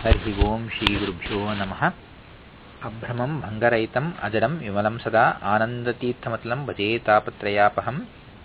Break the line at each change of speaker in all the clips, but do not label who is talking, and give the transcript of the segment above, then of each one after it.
हरिः ओं श्रीगुरुभ्यो नमः अभ्रमं भङ्गरहितम् अजडं विमलं सदा आनन्दतीर्थमतलं भजे तापत्रयापहं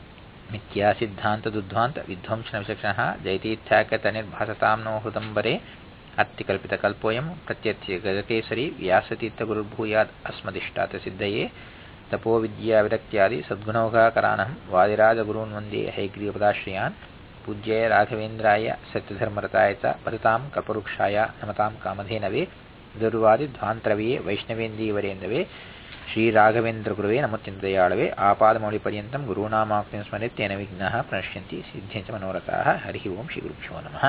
मिथ्यासिद्धान्तदुद्ध्वान्तविध्वंसनविचक्षणः जयतीर्थ्याकतनिर्भासतां नो हृदम्बरे अत्तिकल्पितकल्पोऽयं प्रत्यत्यगजकेसरी व्यासतीर्थगुरुर्भूयात् अस्मदिष्टातसिद्धये तपोविद्याविरक्त्यादि सद्गुणौघाकराणं वादिराजगुरून् वन्दे हैग्रीवपदाश्रयान् पूज्याय राघवेन्द्राय सत्यधर्मरताय च भजतां कल्पवृक्षाय नमतां कामधेनवे ದುರ್ವಾದಿಧ್ವಾಂತರವೆಯೇ ವೈಷ್ಣವೇಂದೀವರೇಂದವೇ ಶ್ರೀರಾಘವೇಂದ್ರಗುರುವೇ ನಮೋತ್ಯಂತದಯಾಳವೇ ಆಪಾದಮೌಳಿಪರ್ಯಂతం ಗುರುನಾಮಾಕ್ತಿಂ ಸ್ಮರೆತ್ತೇನ ವಿಘ್ನಃ ಪ್ರಣಶ್ಯಂತಿ ಸಿದ್ಧ್ಯಂಚ ಮನೋರಥಾಃ ಹರಿ ಓಂ ಶ್ರೀ ಗುರುಭ್ಯೋ ನಮಃ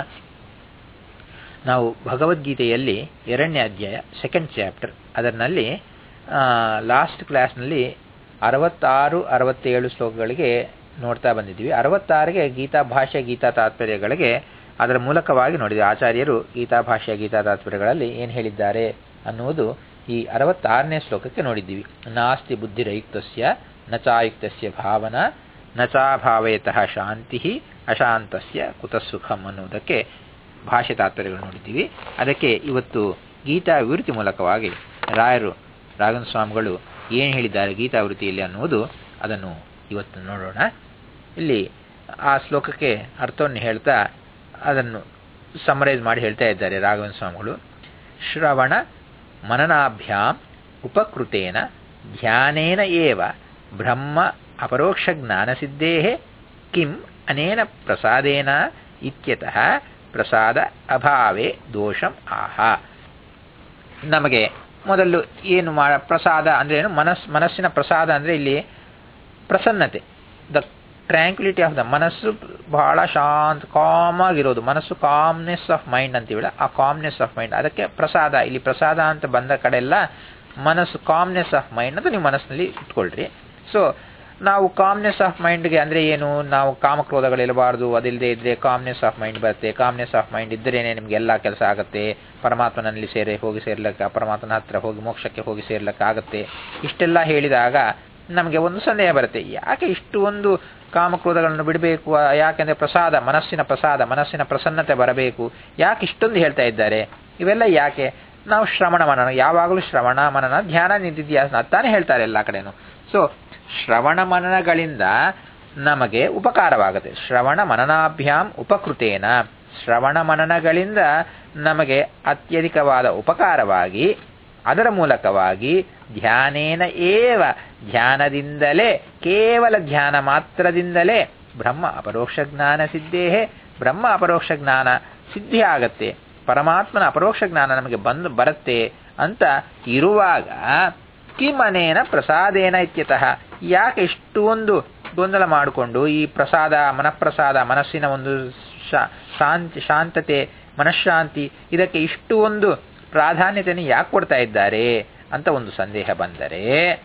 ನಾವು ಭಗವದ್ಗೀತೆಯಲ್ಲಿ ಎರಡನೇ ಅಧ್ಯಾಯ ಸೆಕೆಂಡ್ ಚಾಪ್ಟರ್ ಅದರಲ್ಲಿ ಲಾಸ್ಟ್ ಕ್ಲಾಸ್ನಲ್ಲಿ ಅರವತ್ತಾರು ಅರವತ್ತೇಳು ಶ್ಲೋಕಗಳಿಗೆ ನೋಡ್ತಾ ಬಂದಿದ್ದೀವಿ ಅರವತ್ತಾರಿಗೆ ಗೀತಾ ಭಾಷೆ ಗೀತಾ ತಾತ್ಪರ್ಯಗಳಿಗೆ ಅದರ ಮೂಲಕವಾಗಿ ನೋಡಿದ ಆಚಾರ್ಯರು ಗೀತಾ ಭಾಷೆ ಗೀತಾ ತಾತ್ಪರ್ಯಗಳಲ್ಲಿ ಏನು ಹೇಳಿದ್ದಾರೆ ಅನ್ನುವುದು ಈ ಅರವತ್ತಾರನೇ ಶ್ಲೋಕಕ್ಕೆ ನೋಡಿದ್ದೀವಿ ನಾಸ್ತಿ ಬುದ್ಧಿರಯುಕ್ತಸ್ಯ ನಚಾಯುಕ್ತಸ್ಯ ಭಾವನಾ ನಚಾಭಾವಯತಃ ಶಾಂತಿ ಅಶಾಂತಸ್ಯ ಕುತಃಸುಖಂ ಅನ್ನುವುದಕ್ಕೆ ಭಾಷೆ ತಾತ್ಪರ್ಯಗಳು ನೋಡಿದ್ದೀವಿ ಅದಕ್ಕೆ ಇವತ್ತು ಗೀತಾ ವಿವೃತ್ತಿ ಮೂಲಕವಾಗಿ ರಾಯರು ರಾಘನ್ ಸ್ವಾಮಿಗಳು ಏನು ಹೇಳಿದ್ದಾರೆ ಗೀತಾವೃತ್ತಿಯಲ್ಲಿ ಅನ್ನುವುದು ಅದನ್ನು ಇವತ್ತು ನೋಡೋಣ ಇಲ್ಲಿ ಆ ಶ್ಲೋಕಕ್ಕೆ ಅರ್ಥವನ್ನು ಹೇಳ್ತಾ ಅದನ್ನು ಸಮರೈಸ್ ಮಾಡಿ ಹೇಳ್ತಾ ಇದ್ದಾರೆ ರಾಘವನ್ ಸ್ವಾಮಿಗಳು ಶ್ರವಣ ಮನನಾಭ್ಯಾಂ ಉಪಕೃತೇನ ಧ್ಯಾನೇನ ಏವ ಬ್ರಹ್ಮ ಅಪರೋಕ್ಷ ಜ್ಞಾನಸಿದ್ಧೇ ಕಿಂ ಅನೇನ ಪ್ರಸಾದೇನ ಇತ್ಯತಃ ಪ್ರಸಾದ ಅಭಾವೇ ದೋಷಂ ಆಹ ನಮಗೆ ಮೊದಲು ಏನು ಮಾಡ ಪ್ರಸಾದ ಅಂದ್ರೆ ಏನು ಮನಸ್ ಮನಸ್ಸಿನ ಪ್ರಸಾದ ಅಂದರೆ ಇಲ್ಲಿ ಪ್ರಸನ್ನತೆ ದ ಟ್ರ್ಯಾಂಕ್ಯುಲಿಟಿ ಆಫ್ ದ ಮನಸ್ಸು ಬಹಳ ಶಾಂತ ಕಾಮ್ ಆಗಿರೋದು ಮನಸ್ಸು ಕಾಮ್ನೆಸ್ ಆಫ್ ಮೈಂಡ್ ಅಂತೀವಲ್ಲ ಆ ಕಾಮ್ನೆಸ್ ಆಫ್ ಮೈಂಡ್ ಅದಕ್ಕೆ ಪ್ರಸಾದ ಇಲ್ಲಿ ಪ್ರಸಾದ ಅಂತ ಬಂದ ಕಡೆಲ್ಲ ಮನಸ್ಸು ಕಾಮ್ನೆಸ್ ಆಫ್ ಮೈಂಡ್ ಅಂತ ನೀವು ಮನಸ್ಸಿನಲ್ಲಿ ಇಟ್ಕೊಳ್ರಿ ಸೊ ನಾವು ಕಾಮ್ನೆಸ್ ಆಫ್ ಮೈಂಡ್ಗೆ ಅಂದರೆ ಏನು ನಾವು ಕಾಮಕ್ರೋಧಗಳಿರಬಾರ್ದು ಅದಿಲ್ಲದೆ ಇದ್ರೆ ಕಾಮ್ನೆಸ್ ಆಫ್ ಮೈಂಡ್ ಬರುತ್ತೆ ಕಾಮ್ನೆಸ್ ಆಫ್ ಮೈಂಡ್ ಇದ್ದರೇನೆ ನಿಮ್ಗೆ ಎಲ್ಲ ಕೆಲಸ ಆಗುತ್ತೆ ಪರಮಾತ್ಮನಲ್ಲಿ ಸೇರಿ ಹೋಗಿ ಸೇರ್ಲಿಕ್ಕೆ ಪರಮಾತ್ಮನ ಹತ್ರ ಹೋಗಿ ಮೋಕ್ಷಕ್ಕೆ ಹೋಗಿ ಸೇರ್ಲಿಕ್ಕೆ ಆಗುತ್ತೆ ಇಷ್ಟೆಲ್ಲ ಹೇಳಿದಾಗ ನಮಗೆ ಒಂದು ಸಂದೇಹ ಬರುತ್ತೆ ಯಾಕೆ ಇಷ್ಟು ಒಂದು ಕಾಮಕ್ರೋಧಗಳನ್ನು ಬಿಡಬೇಕು ಯಾಕೆಂದರೆ ಪ್ರಸಾದ ಮನಸ್ಸಿನ ಪ್ರಸಾದ ಮನಸ್ಸಿನ ಪ್ರಸನ್ನತೆ ಬರಬೇಕು ಯಾಕೆ ಇಷ್ಟೊಂದು ಹೇಳ್ತಾ ಇದ್ದಾರೆ ಇವೆಲ್ಲ ಯಾಕೆ ನಾವು ಶ್ರವಣ ಮನನ ಯಾವಾಗಲೂ ಶ್ರವಣ ಮನನ ಧ್ಯಾನ ನಿಧಿಧ್ಯಾಸನ ಅತ್ತಾನೆ ಹೇಳ್ತಾರೆ ಎಲ್ಲ ಕಡೆನೂ ಸೊ ಶ್ರವಣ ಮನನಗಳಿಂದ ನಮಗೆ ಉಪಕಾರವಾಗುತ್ತೆ ಶ್ರವಣ ಮನನಾಭ್ಯಾಂ ಉಪಕೃತೇನ ಶ್ರವಣ ಮನನಗಳಿಂದ ನಮಗೆ ಅತ್ಯಧಿಕವಾದ ಉಪಕಾರವಾಗಿ ಅದರ ಮೂಲಕವಾಗಿ ಧ್ಯಾನೇನ ಏವ ಧ್ಯಾನದಿಂದಲೇ ಕೇವಲ ಧ್ಯಾನ ಮಾತ್ರದಿಂದಲೇ ಬ್ರಹ್ಮ ಅಪರೋಕ್ಷ ಜ್ಞಾನ ಸಿದ್ಧೇ ಬ್ರಹ್ಮ ಅಪರೋಕ್ಷ ಜ್ಞಾನ ಸಿದ್ಧಿ ಆಗತ್ತೆ ಪರಮಾತ್ಮನ ಅಪರೋಕ್ಷ ಜ್ಞಾನ ನಮಗೆ ಬಂದು ಬರುತ್ತೆ ಅಂತ ಇರುವಾಗ ಕಿಮನೇನ ಪ್ರಸಾದೇನ ಇತ್ಯತಃ ಯಾಕೆ ಇಷ್ಟು ಒಂದು ಗೊಂದಲ ಮಾಡಿಕೊಂಡು ಈ ಪ್ರಸಾದ ಮನಃಪ್ರಸಾದ ಮನಸ್ಸಿನ ಒಂದು ಶಾಂತಿ ಶಾಂತತೆ ಮನಃಶಾಂತಿ ಇದಕ್ಕೆ ಇಷ್ಟು ಒಂದು ಪ್ರಾಧಾನ್ಯತೆಯನ್ನು ಯಾಕೆ ಕೊಡ್ತಾ ಇದ್ದಾರೆ ಅಂತ ಒಂದು ಸಂದೇಹ ಬಂದರೆ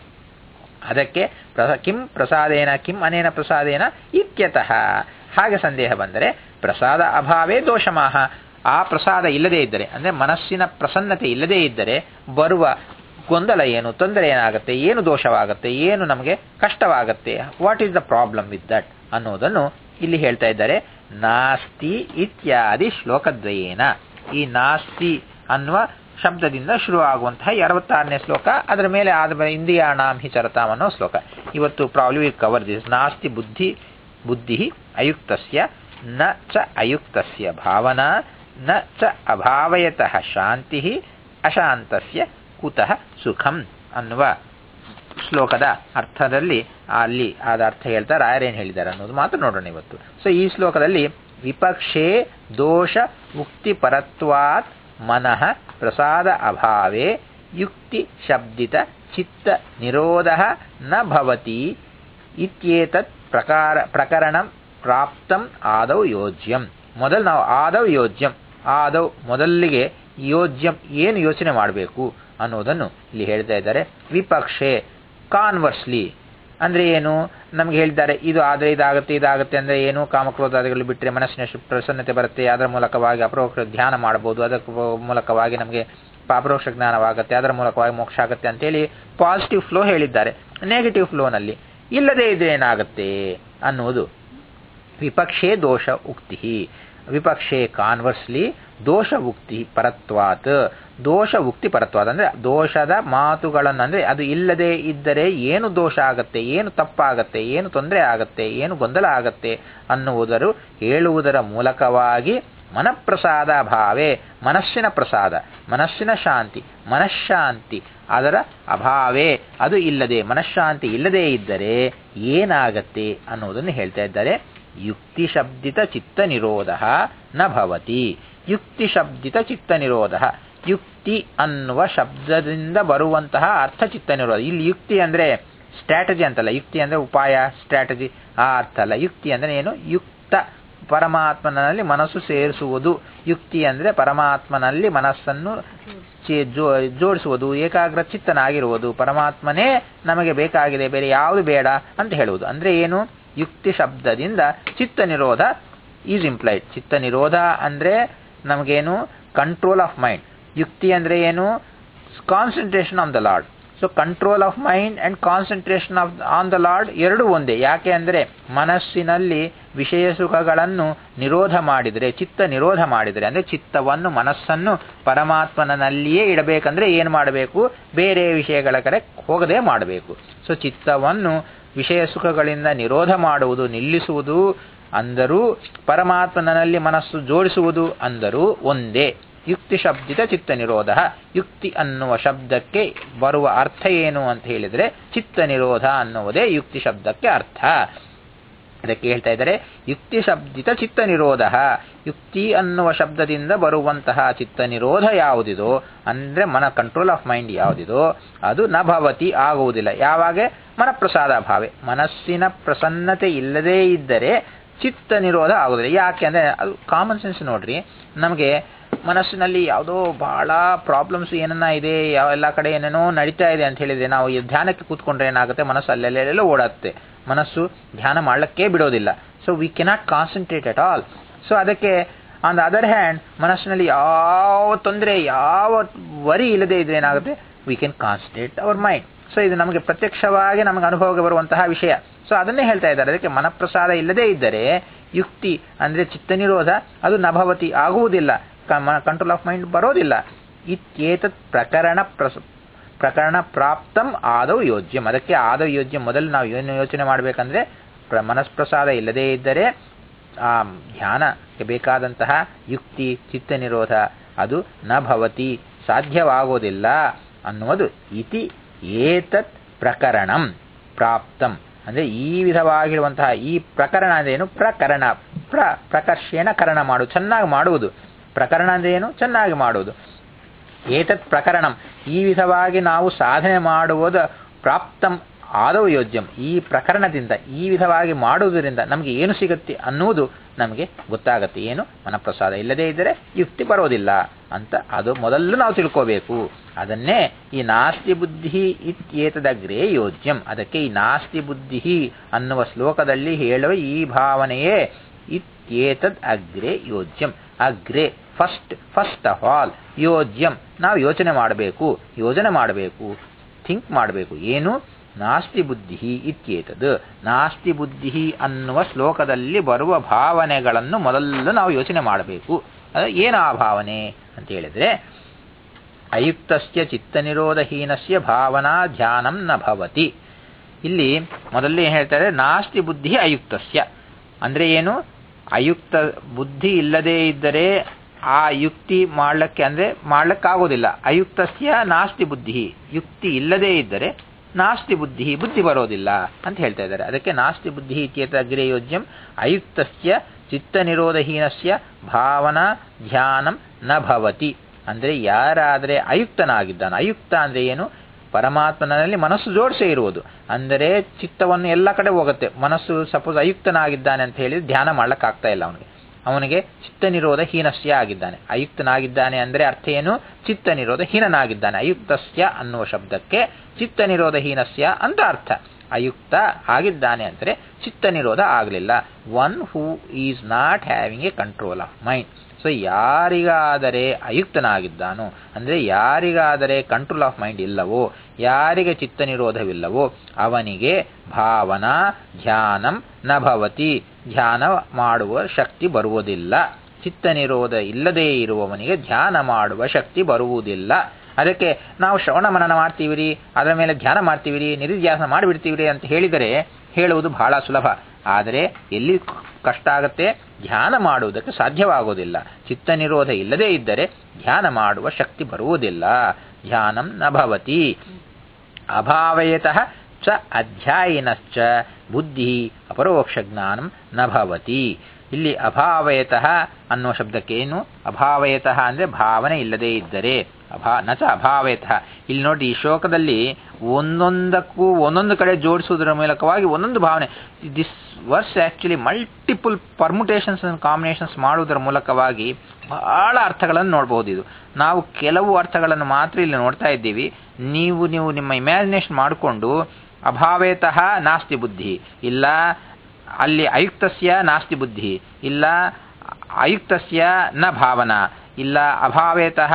ಅದಕ್ಕೆ ಪ್ರಸ ಕಿಂ ಪ್ರಸಾದೇನ ಕಿಂ ಅನೇನ ಪ್ರಸಾದೇನ ಇತ್ಯತಃ ಹಾಗೆ ಸಂದೇಹ ಬಂದರೆ ಪ್ರಸಾದ ಅಭಾವೇ ದೋಷಮಾಹ ಆ ಪ್ರಸಾದ ಇಲ್ಲದೇ ಇದ್ದರೆ ಅಂದರೆ ಮನಸ್ಸಿನ ಪ್ರಸನ್ನತೆ ಇಲ್ಲದೇ ಇದ್ದರೆ ಬರುವ ಗೊಂದಲ ಏನು ತೊಂದರೆ ಏನಾಗುತ್ತೆ ಏನು ದೋಷವಾಗುತ್ತೆ ಏನು ನಮಗೆ ಕಷ್ಟವಾಗುತ್ತೆ what is the problem with that ಅನ್ನೋದನ್ನು ಇಲ್ಲಿ ಹೇಳ್ತಾ ಇದ್ದಾರೆ ನಾಸ್ತಿ ಇತ್ಯಾದಿ ಶ್ಲೋಕದ್ವಯೇನ ಈ ನಾಸ್ತಿ ಅನ್ನುವ ಶಬ್ದದಿಂದ ಶುರುವಾಗುವಂತಹ ಅರವತ್ತಾರನೇ ಶ್ಲೋಕ ಅದರ ಮೇಲೆ ಆದ ಇಂದ್ರಿಯಾಣಾಂ ಹಿ ಚರತಾಂ ಅನ್ನೋ ಶ್ಲೋಕ ಇವತ್ತು ಪ್ರಾಬ್ಲಿ ವಿ ಕವರ್ ದಿಸ್ ನಾಸ್ತಿ ಬುದ್ಧಿ ಬುದ್ಧಿ ಅಯುಕ್ತಸ್ಯ ನ ಚ ಅಯುಕ್ತಸ್ಯ ಭಾವನಾ ನ ಚ ಅಭಾವಯತಃ ಶಾಂತಿ ಅಶಾಂತಸ್ಯ ಕುತಃ ಸುಖಂ ಅನ್ನುವ ಶ್ಲೋಕದ ಅರ್ಥದಲ್ಲಿ ಅಲ್ಲಿ ಆದ ಅರ್ಥ ಹೇಳ್ತಾ ರಾಯರೇನು ಹೇಳಿದ್ದಾರೆ ಅನ್ನೋದು ಮಾತ್ರ ನೋಡೋಣ ಇವತ್ತು ಸೊ ಈ ಶ್ಲೋಕದಲ್ಲಿ ವಿಪಕ್ಷೇ ದೋಷ ಮುಕ್ತಿಪರತ್ವಾತ್ ಮನಃ ಪ್ರಸಾದ ಅಭಾವೇ ಯುಕ್ತಿ ಶಬ್ದಿತ ಚಿತ್ತ ನಿರೋಧ ನ ಭವತಿ ಇತ್ಯೇತತ್ ಪ್ರಕಾರ ಪ್ರಕರಣ ಪ್ರಾಪ್ತಂ ಆದೌ ಯೋಜ್ಯಂ ಮೊದಲು ನಾವು ಆದೌ ಯೋಜ್ಯಂ ಆದೌ ಮೊದಲಿಗೆ ಯೋಜ್ಯಂ ಏನು ಯೋಚನೆ ಮಾಡಬೇಕು ಅನ್ನೋದನ್ನು ಇಲ್ಲಿ ಹೇಳ್ತಾ ಇದ್ದಾರೆ ವಿಪಕ್ಷೆ ಕಾನ್ವರ್ಸ್ಲಿ ಅಂದರೆ ಏನು ನಮ್ಗೆ ಹೇಳಿದ್ದಾರೆ ಇದು ಆದರೆ ಇದಾಗುತ್ತೆ ಇದಾಗುತ್ತೆ ಅಂದರೆ ಏನು ಕಾಮಕ್ರೋಧಾದಿಗಳು ಬಿಟ್ಟರೆ ಮನಸ್ಸಿನ ಪ್ರಸನ್ನತೆ ಬರುತ್ತೆ ಅದರ ಮೂಲಕವಾಗಿ ಅಪರೋಕ್ಷ ಧ್ಯಾನ ಮಾಡಬಹುದು ಅದರ ಮೂಲಕವಾಗಿ ನಮಗೆ ಅಪರೋಕ್ಷ ಜ್ಞಾನವಾಗುತ್ತೆ ಅದರ ಮೂಲಕವಾಗಿ ಮೋಕ್ಷ ಆಗುತ್ತೆ ಅಂತೇಳಿ ಪಾಸಿಟಿವ್ ಫ್ಲೋ ಹೇಳಿದ್ದಾರೆ ನೆಗೆಟಿವ್ ಫ್ಲೋನಲ್ಲಿ ಇಲ್ಲದೇ ಇದ್ರೆ ಏನಾಗುತ್ತೆ ಅನ್ನೋದು ವಿಪಕ್ಷೇ ದೋಷ ಉಕ್ತಿ ವಿಪಕ್ಷೆ ಕಾನ್ವರ್ಸ್ಲಿ ದೋಷ ಉಕ್ತಿ ಪರತ್ವಾತ್ ದೋಷ ಉಕ್ತಿ ಪರತ್ವಾತ್ ಅಂದ್ರೆ ದೋಷದ ಮಾತುಗಳನ್ನು ಅಂದ್ರೆ ಅದು ಇಲ್ಲದೆ ಇದ್ದರೆ ಏನು ದೋಷ ಆಗತ್ತೆ ಏನು ತಪ್ಪಾಗತ್ತೆ ಏನು ತೊಂದರೆ ಆಗತ್ತೆ ಏನು ಗೊಂದಲ ಆಗತ್ತೆ ಅನ್ನುವುದರು ಹೇಳುವುದರ ಮೂಲಕವಾಗಿ ಮನಃಪ್ರಸಾದ ಭಾವೇ ಮನಸ್ಸಿನ ಪ್ರಸಾದ ಮನಸ್ಸಿನ ಶಾಂತಿ ಮನಃಶಾಂತಿ ಅದರ ಅಭಾವೇ ಅದು ಇಲ್ಲದೆ ಮನಃಶಾಂತಿ ಇಲ್ಲದೇ ಇದ್ದರೆ ಏನಾಗತ್ತೆ ಅನ್ನೋದನ್ನು ಹೇಳ್ತಾ ಇದ್ದಾರೆ ಯುಕ್ತಿ ಶಬ್ದಿತ ಚಿತ್ತ ನಿರೋಧ ನ ಭವತಿ ಯುಕ್ತಿ ಶಬ್ದಿತ ಚಿತ್ತ ನಿರೋಧ ಯುಕ್ತಿ ಅನ್ನುವ ಶಬ್ದದಿಂದ ಬರುವಂತಹ ಅರ್ಥ ಚಿತ್ತ ನಿರೋಧ ಇಲ್ಲಿ ಯುಕ್ತಿ ಅಂದ್ರೆ ಸ್ಟ್ರಾಟಜಿ ಅಂತಲ್ಲ ಯುಕ್ತಿ ಅಂದ್ರೆ ಉಪಾಯ ಸ್ಟ್ರಾಟಜಿ ಆ ಅರ್ಥ ಅಲ್ಲ ಯುಕ್ತಿ ಅಂದ್ರೆ ಏನು ಯುಕ್ತ ಪರಮಾತ್ಮನಲ್ಲಿ ಮನಸ್ಸು ಸೇರಿಸುವುದು ಯುಕ್ತಿ ಅಂದ್ರೆ ಪರಮಾತ್ಮನಲ್ಲಿ ಮನಸ್ಸನ್ನು ಜೋಡಿಸುವುದು ಏಕಾಗ್ರ ಚಿತ್ತನಾಗಿರುವುದು ಪರಮಾತ್ಮನೇ ನಮಗೆ ಬೇಕಾಗಿದೆ ಬೇರೆ ಯಾವುದು ಬೇಡ ಅಂತ ಹೇಳುವುದು ಅಂದ್ರೆ ಏನು ಯುಕ್ತಿ ಶಬ್ದದಿಂದ ಚಿತ್ತ ನಿರೋಧ ಈಸ್ ಇಂಪ್ಲೈಡ್ ಚಿತ್ತ ನಿರೋಧ ಅಂದ್ರೆ ನಮಗೇನು ಕಂಟ್ರೋಲ್ ಆಫ್ ಮೈಂಡ್ ಯುಕ್ತಿ ಅಂದ್ರೆ ಏನು concentration on the Lord so control of mind and concentration of on the Lord ಎರಡು ಒಂದೇ ಯಾಕೆ ಅಂದರೆ ಮನಸ್ಸಿನಲ್ಲಿ ವಿಷಯ ಸುಖಗಳನ್ನು ನಿರೋಧ ಮಾಡಿದರೆ ಚಿತ್ತ ನಿರೋಧ ಮಾಡಿದರೆ ಅಂದರೆ ಚಿತ್ತವನ್ನು ಮನಸ್ಸನ್ನು ಪರಮಾತ್ಮನಲ್ಲಿಯೇ ಇಡಬೇಕಂದ್ರೆ ಏನು ಮಾಡಬೇಕು ಬೇರೆ ವಿಷಯಗಳ ಕಡೆ ಹೋಗದೆ ಮಾಡಬೇಕು ಸೊ ಚಿತ್ತವನ್ನು ವಿಷಯ ಸುಖಗಳಿಂದ ನಿರೋಧ ಮಾಡುವುದು ನಿಲ್ಲಿಸುವುದು ಅಂದರೂ ಪರಮಾತ್ಮನಲ್ಲಿ ಮನಸ್ಸು ಜೋಡಿಸುವುದು ಅಂದರೂ ಒಂದೇ ಯುಕ್ತಿ ಶಬ್ದಿತ ಚಿತ್ತ ನಿರೋಧ ಯುಕ್ತಿ ಅನ್ನುವ ಶಬ್ದಕ್ಕೆ ಬರುವ ಅರ್ಥ ಏನು ಅಂತ ಹೇಳಿದರೆ ಚಿತ್ತ ನಿರೋಧ ಅನ್ನುವುದೇ ಯುಕ್ತಿ ಶಬ್ದಕ್ಕೆ ಅರ್ಥ ಅದಕ್ಕೆ ಹೇಳ್ತಾ ಇದ್ದಾರೆ ಯುಕ್ತಿ ಶಬ್ದಿತ ಚಿತ್ತ ನಿರೋಧ ಯುಕ್ತಿ ಅನ್ನುವ ಶಬ್ದದಿಂದ ಬರುವಂತಹ ಚಿತ್ತ ನಿರೋಧ ಯಾವುದಿದೋ ಅಂದ್ರೆ ಮನ ಕಂಟ್ರೋಲ್ ಆಫ್ ಮೈಂಡ್ ಯಾವುದಿದೋ ಅದು ನ ಭವತಿ ಆಗುವುದಿಲ್ಲ ಯಾವಾಗ ಮನಪ್ರಸಾದ ಭಾವೆ ಮನಸ್ಸಿನ ಪ್ರಸನ್ನತೆ ಇಲ್ಲದೇ ಇದ್ದರೆ ಚಿತ್ತ ನಿರೋಧ ಆಗುವುದಿಲ್ಲ ಯಾಕೆ ಅಂದ್ರೆ ಅದು ಕಾಮನ್ ಸೆನ್ಸ್ ನೋಡ್ರಿ ನಮಗೆ ಮನಸ್ಸಿನಲ್ಲಿ ಯಾವುದೋ ಬಹಳ ಪ್ರಾಬ್ಲಮ್ಸ್ ಏನನ್ನ ಇದೆ ಯಾವ ಎಲ್ಲ ಕಡೆ ಏನೇನೋ ನಡೀತಾ ಇದೆ ಅಂತ ಹೇಳಿದ್ರೆ ನಾವು ಈ ಧ್ಯಾನಕ್ಕೆ ಕೂತ್ಕೊಂಡ್ರೆ ಏನಾಗುತ್ತೆ ಮನಸ್ಸು ಅಲ್ಲೆಲ್ಲೆಲ್ಲ ಓಡಾಡುತ್ತೆ ಮನಸ್ಸು ಧ್ಯಾನ ಮಾಡಲಿಕ್ಕೆ ಬಿಡೋದಿಲ್ಲ so we cannot concentrate at all so ಅದಕ್ಕೆ ಆನ್ ದ ಅದರ್ ಹ್ಯಾಂಡ್ ಮನಸ್ಸಿನಲ್ಲಿ ಯಾವ ತೊಂದರೆ ಯಾವ ವರಿ ಇಲ್ಲದೆ ಇದ್ರೆ ಏನಾಗುತ್ತೆ we can concentrate our mind so ಇದು ನಮಗೆ ಪ್ರತ್ಯಕ್ಷವಾಗಿ ನಮಗೆ ಅನುಭವಕ್ಕೆ ಬರುವಂತಹ ವಿಷಯ ಸೊ ಅದನ್ನೇ ಹೇಳ್ತಾ ಇದ್ದಾರೆ ಅದಕ್ಕೆ ಮನಪ್ರಸಾದ ಇಲ್ಲದೇ ಇದ್ದರೆ ಯುಕ್ತಿ ಅಂದ್ರೆ ಚಿತ್ತ ನಿರೋಧ ಅದು ನಭವತಿ ಆಗುವುದಿಲ್ಲ ಕಂಟ್ರೋಲ್ ಆಫ್ ಮೈಂಡ್ ಬರೋದಿಲ್ಲ ಇತ್ಯೇತತ್ ಪ್ರಕರಣ ಪ್ರಸ ಪ್ರಕರಣ ಪ್ರಾಪ್ತಂ ಆದವು ಯೋಜ್ಯಂ ಅದಕ್ಕೆ ಆದವು ಯೋಜ್ಯ ಮೊದಲು ನಾವು ಏನು ಯೋಚನೆ ಮಾಡಬೇಕಂದ್ರೆ ಪ್ರ ಮನಸ್ಪ್ರಸಾದ ಇಲ್ಲದೇ ಇದ್ದರೆ ಆ ಧ್ಯಾನಕ್ಕೆ ಬೇಕಾದಂತಹ ಯುಕ್ತಿ ಚಿತ್ತ ನಿರೋಧ ಅದು ನ ಭವತಿ ಸಾಧ್ಯವಾಗೋದಿಲ್ಲ ಅನ್ನುವುದು ಇತಿ ಏತತ್ ಪ್ರಕರಣಂ ಪ್ರಾಪ್ತಂ ಅಂದ್ರೆ ಈ ವಿಧವಾಗಿರುವಂತಹ ಈ ಪ್ರಕರಣ ಅಂದ್ರೆ ಏನು ಪ್ರಕರಣ ಪ್ರ ಪ್ರಕರ್ಷೇಣ ಕರಣ ಮಾಡುವುದು ಚೆನ್ನಾಗಿ ಮಾಡುವುದು ಪ್ರಕರಣ ಅಂದ್ರೆ ಏನು ಚೆನ್ನಾಗಿ ಮಾಡುವುದು ಏತತ್ ಪ್ರಕರಣಂ ಈ ವಿಧವಾಗಿ ನಾವು ಸಾಧನೆ ಮಾಡುವುದು ಪ್ರಾಪ್ತಂ ಆದವು ಯೋಜ್ಯಂ ಈ ಪ್ರಕರಣದಿಂದ ಈ ವಿಧವಾಗಿ ಮಾಡುವುದರಿಂದ ನಮಗೆ ಏನು ಸಿಗುತ್ತೆ ಅನ್ನುವುದು ನಮಗೆ ಗೊತ್ತಾಗತ್ತೆ ಏನು ಮನಪ್ರಸಾದ ಇಲ್ಲದೇ ಇದ್ದರೆ ಯುಕ್ತಿ ಬರೋದಿಲ್ಲ ಅಂತ ಅದು ಮೊದಲು ನಾವು ತಿಳ್ಕೋಬೇಕು ಅದನ್ನೇ ಈ ನಾಸ್ತಿ ಬುದ್ಧಿ ಇತ್ಯೇತದಗ್ರೇ ಯೋಜ್ಯಂ ಅದಕ್ಕೆ ಈ ನಾಸ್ತಿ ಬುದ್ಧಿ ಅನ್ನುವ ಶ್ಲೋಕದಲ್ಲಿ ಹೇಳುವ ಈ ಭಾವನೆಯೇ ಇತ್ಯೇತದ್ ಅಗ್ರೆ ಯೋಜ್ಯಂ ಅಗ್ರೆ ಫಸ್ಟ್ ಫಸ್ಟ್ ಆಫ್ ಆಲ್ ಯೋಜ್ಯಂ ನಾವು ಯೋಚನೆ ಮಾಡಬೇಕು ಯೋಜನೆ ಮಾಡಬೇಕು ಥಿಂಕ್ ಮಾಡಬೇಕು ಏನು ನಾಸ್ತಿ ಬುದ್ಧಿ ಇತ್ಯೇತದ್ ನಾಸ್ತಿ ಬುದ್ಧಿ ಅನ್ನುವ ಶ್ಲೋಕದಲ್ಲಿ ಬರುವ ಭಾವನೆಗಳನ್ನು ಮೊದಲು ನಾವು ಯೋಚನೆ ಮಾಡಬೇಕು ಏನು ಆ ಭಾವನೆ ಅಂತ ಹೇಳಿದ್ರೆ ಅಯುಕ್ತಸ್ಯ ಚಿತ್ತ ನಿರೋಧಹೀನಸ್ಯ ಭಾವನಾ ಧ್ಯಾನಂ ನ ಭವತಿ ಇಲ್ಲಿ ಮೊದಲೇ ಹೇಳ್ತಾರೆ ನಾಸ್ತಿ ಬುದ್ಧಿ ಅಯುಕ್ತಸ್ಯ ಅಂದ್ರೆ ಏನು ಅಯುಕ್ತ ಬುದ್ಧಿ ಇಲ್ಲದೇ ಇದ್ದರೆ ಆ ಯುಕ್ತಿ ಮಾಡ್ಲಿಕ್ಕೆ ಅಂದ್ರೆ ಮಾಡ್ಲಿಕ್ಕಾಗೋದಿಲ್ಲ ಅಯುಕ್ತಸ್ಯ ನಾಸ್ತಿ ಬುದ್ಧಿ ಯುಕ್ತಿ ಇಲ್ಲದೇ ಇದ್ದರೆ ನಾಸ್ತಿ ಬುದ್ಧಿ ಬುದ್ಧಿ ಬರೋದಿಲ್ಲ ಅಂತ ಹೇಳ್ತಾ ಇದ್ದಾರೆ ಅದಕ್ಕೆ ನಾಸ್ತಿ ಬುದ್ಧಿ ಇತ್ಯೇತ ಅಗ್ರೇ ಯೋಜ್ಯಂ ಅಯುಕ್ತಸ್ಯ ಚಿತ್ತ ನಿರೋಧಹೀನಸ್ಯ ಭಾವನಾ ಧ್ಯಾನಂ ನ ಭವತಿ ಅಂದ್ರೆ ಯಾರಾದರೆ ಅಯುಕ್ತನಾಗಿದ್ದಾನೆ ಅಯುಕ್ತ ಅಂದ್ರೆ ಏನು ಪರಮಾತ್ಮನಲ್ಲಿ ಮನಸ್ಸು ಜೋಡಿಸೇ ಇರುವುದು ಅಂದರೆ ಚಿತ್ತವನ್ನು ಎಲ್ಲ ಕಡೆ ಹೋಗುತ್ತೆ ಮನಸ್ಸು ಸಪೋಸ್ ಅಯುಕ್ತನಾಗಿದ್ದಾನೆ ಅಂತ ಹೇಳಿ ಧ್ಯಾನ ಮಾಡ್ಲಿಕ್ಕಾಗ್ತಾ ಇಲ್ಲ ಅವನಿಗೆ ಅವನಿಗೆ ಚಿತ್ತ ನಿರೋಧ ಹೀನಸ್ಯ ಆಗಿದ್ದಾನೆ ಅಯುಕ್ತನಾಗಿದ್ದಾನೆ ಅಂದರೆ ಅರ್ಥ ಏನು ಚಿತ್ತ ನಿರೋಧ ಹೀನನಾಗಿದ್ದಾನೆ ಅಯುಕ್ತಸ್ಯ ಅನ್ನುವ ಶಬ್ದಕ್ಕೆ ಚಿತ್ತ ನಿರೋಧ ಹೀನಸ್ಯ ಅಂತ ಅರ್ಥ ಅಯುಕ್ತ ಆಗಿದ್ದಾನೆ ಅಂದರೆ ಚಿತ್ತ ನಿರೋಧ ಆಗಲಿಲ್ಲ one who is not having a control of mind so ಯಾರಿಗಾದರೆ ಅಯುಕ್ತನಾಗಿದ್ದಾನೋ ಅಂದರೆ ಯಾರಿಗಾದರೆ ಕಂಟ್ರೋಲ್ ಆಫ್ ಮೈಂಡ್ ಇಲ್ಲವೋ ಯಾರಿಗೆ ಚಿತ್ತ ನಿರೋಧವಿಲ್ಲವೋ ಅವನಿಗೆ ಭಾವನಾ ಧ್ಯಾನಂ ನ ಭವತಿ ಧ್ಯಾನ ಮಾಡುವ ಶಕ್ತಿ ಬರುವುದಿಲ್ಲ ಚಿತ್ತ ನಿರೋಧ ಇಲ್ಲದೇ ಇರುವವನಿಗೆ ಧ್ಯಾನ ಮಾಡುವ ಶಕ್ತಿ ಬರುವುದಿಲ್ಲ ಅದಕ್ಕೆ ನಾವು ಶ್ರವಣ ಮನನ ಮಾಡ್ತೀವಿ ರೀ ಅದರ ಮೇಲೆ ಧ್ಯಾನ ಮಾಡ್ತೀವಿ ರೀ ನಿಧಿಧ್ಯಾಸ ಮಾಡಿಬಿಡ್ತೀವಿ ಅಂತ ಹೇಳಿದರೆ ಹೇಳುವುದು ಬಹಳ ಸುಲಭ ಆದರೆ ಎಲ್ಲಿ ಕಷ್ಟ ಆಗುತ್ತೆ ಧ್ಯಾನ ಮಾಡುವುದಕ್ಕೆ ಸಾಧ್ಯವಾಗುವುದಿಲ್ಲ ಚಿತ್ತ ನಿರೋಧ ಇಲ್ಲದೇ ಇದ್ದರೆ ಧ್ಯಾನ ಮಾಡುವ ಶಕ್ತಿ ಬರುವುದಿಲ್ಲ ಧ್ಯಾನಂ ನ ಭವತಿ ಅಭಾವಯತಃ ಚ ಅಧ್ಯಾಯಿನಶ್ಚ ಬುದ್ಧಿ ಅಪರೋಕ್ಷ ಜ್ಞಾನಂ ನ ಭವತಿ ಇಲ್ಲಿ ಅಭಾವಯತಃ ಅನ್ನೋ ಶಬ್ದಕ್ಕೆ ಏನು ಅಭಾವಯತಃ ಅಂದರೆ ಭಾವನೆ ಇಲ್ಲದೇ ಇದ್ದರೆ ಅಭಾ ನಚ ಅಭಾವಯತಃ ಇಲ್ಲಿ ನೋಡಿ ಈ ಶ್ಲೋಕದಲ್ಲಿ ಒಂದೊಂದಕ್ಕೂ ಒಂದೊಂದು ಕಡೆ ಜೋಡಿಸುವುದರ ಮೂಲಕವಾಗಿ ಒಂದೊಂದು ಭಾವನೆ this verse actually multiple permutations and combinations ಮಾಡುವುದರ ಮೂಲಕವಾಗಿ ಬಹಳ ಅರ್ಥಗಳನ್ನು ನೋಡಬಹುದು ಇದು ನಾವು ಕೆಲವು ಅರ್ಥಗಳನ್ನು ಮಾತ್ರ ಇಲ್ಲಿ ನೋಡ್ತಾ ಇದ್ದೀವಿ ನೀವು ನೀವು ನಿಮ್ಮ ಇಮ್ಯಾಜಿನೇಷನ್ ಮಾಡಿಕೊಂಡು ಅಭಾವೇತಃ ನಾಸ್ತಿ ಬುದ್ಧಿ ಇಲ್ಲ ಅಲ್ಲಿ ಅಯುಕ್ತಸ್ಯ ನಾಸ್ತಿ ಬುದ್ಧಿ ಇಲ್ಲ ಅಯುಕ್ತಸ್ಯ ನ ಭಾವನಾ ಇಲ್ಲ ಅಭಾವೇತಃ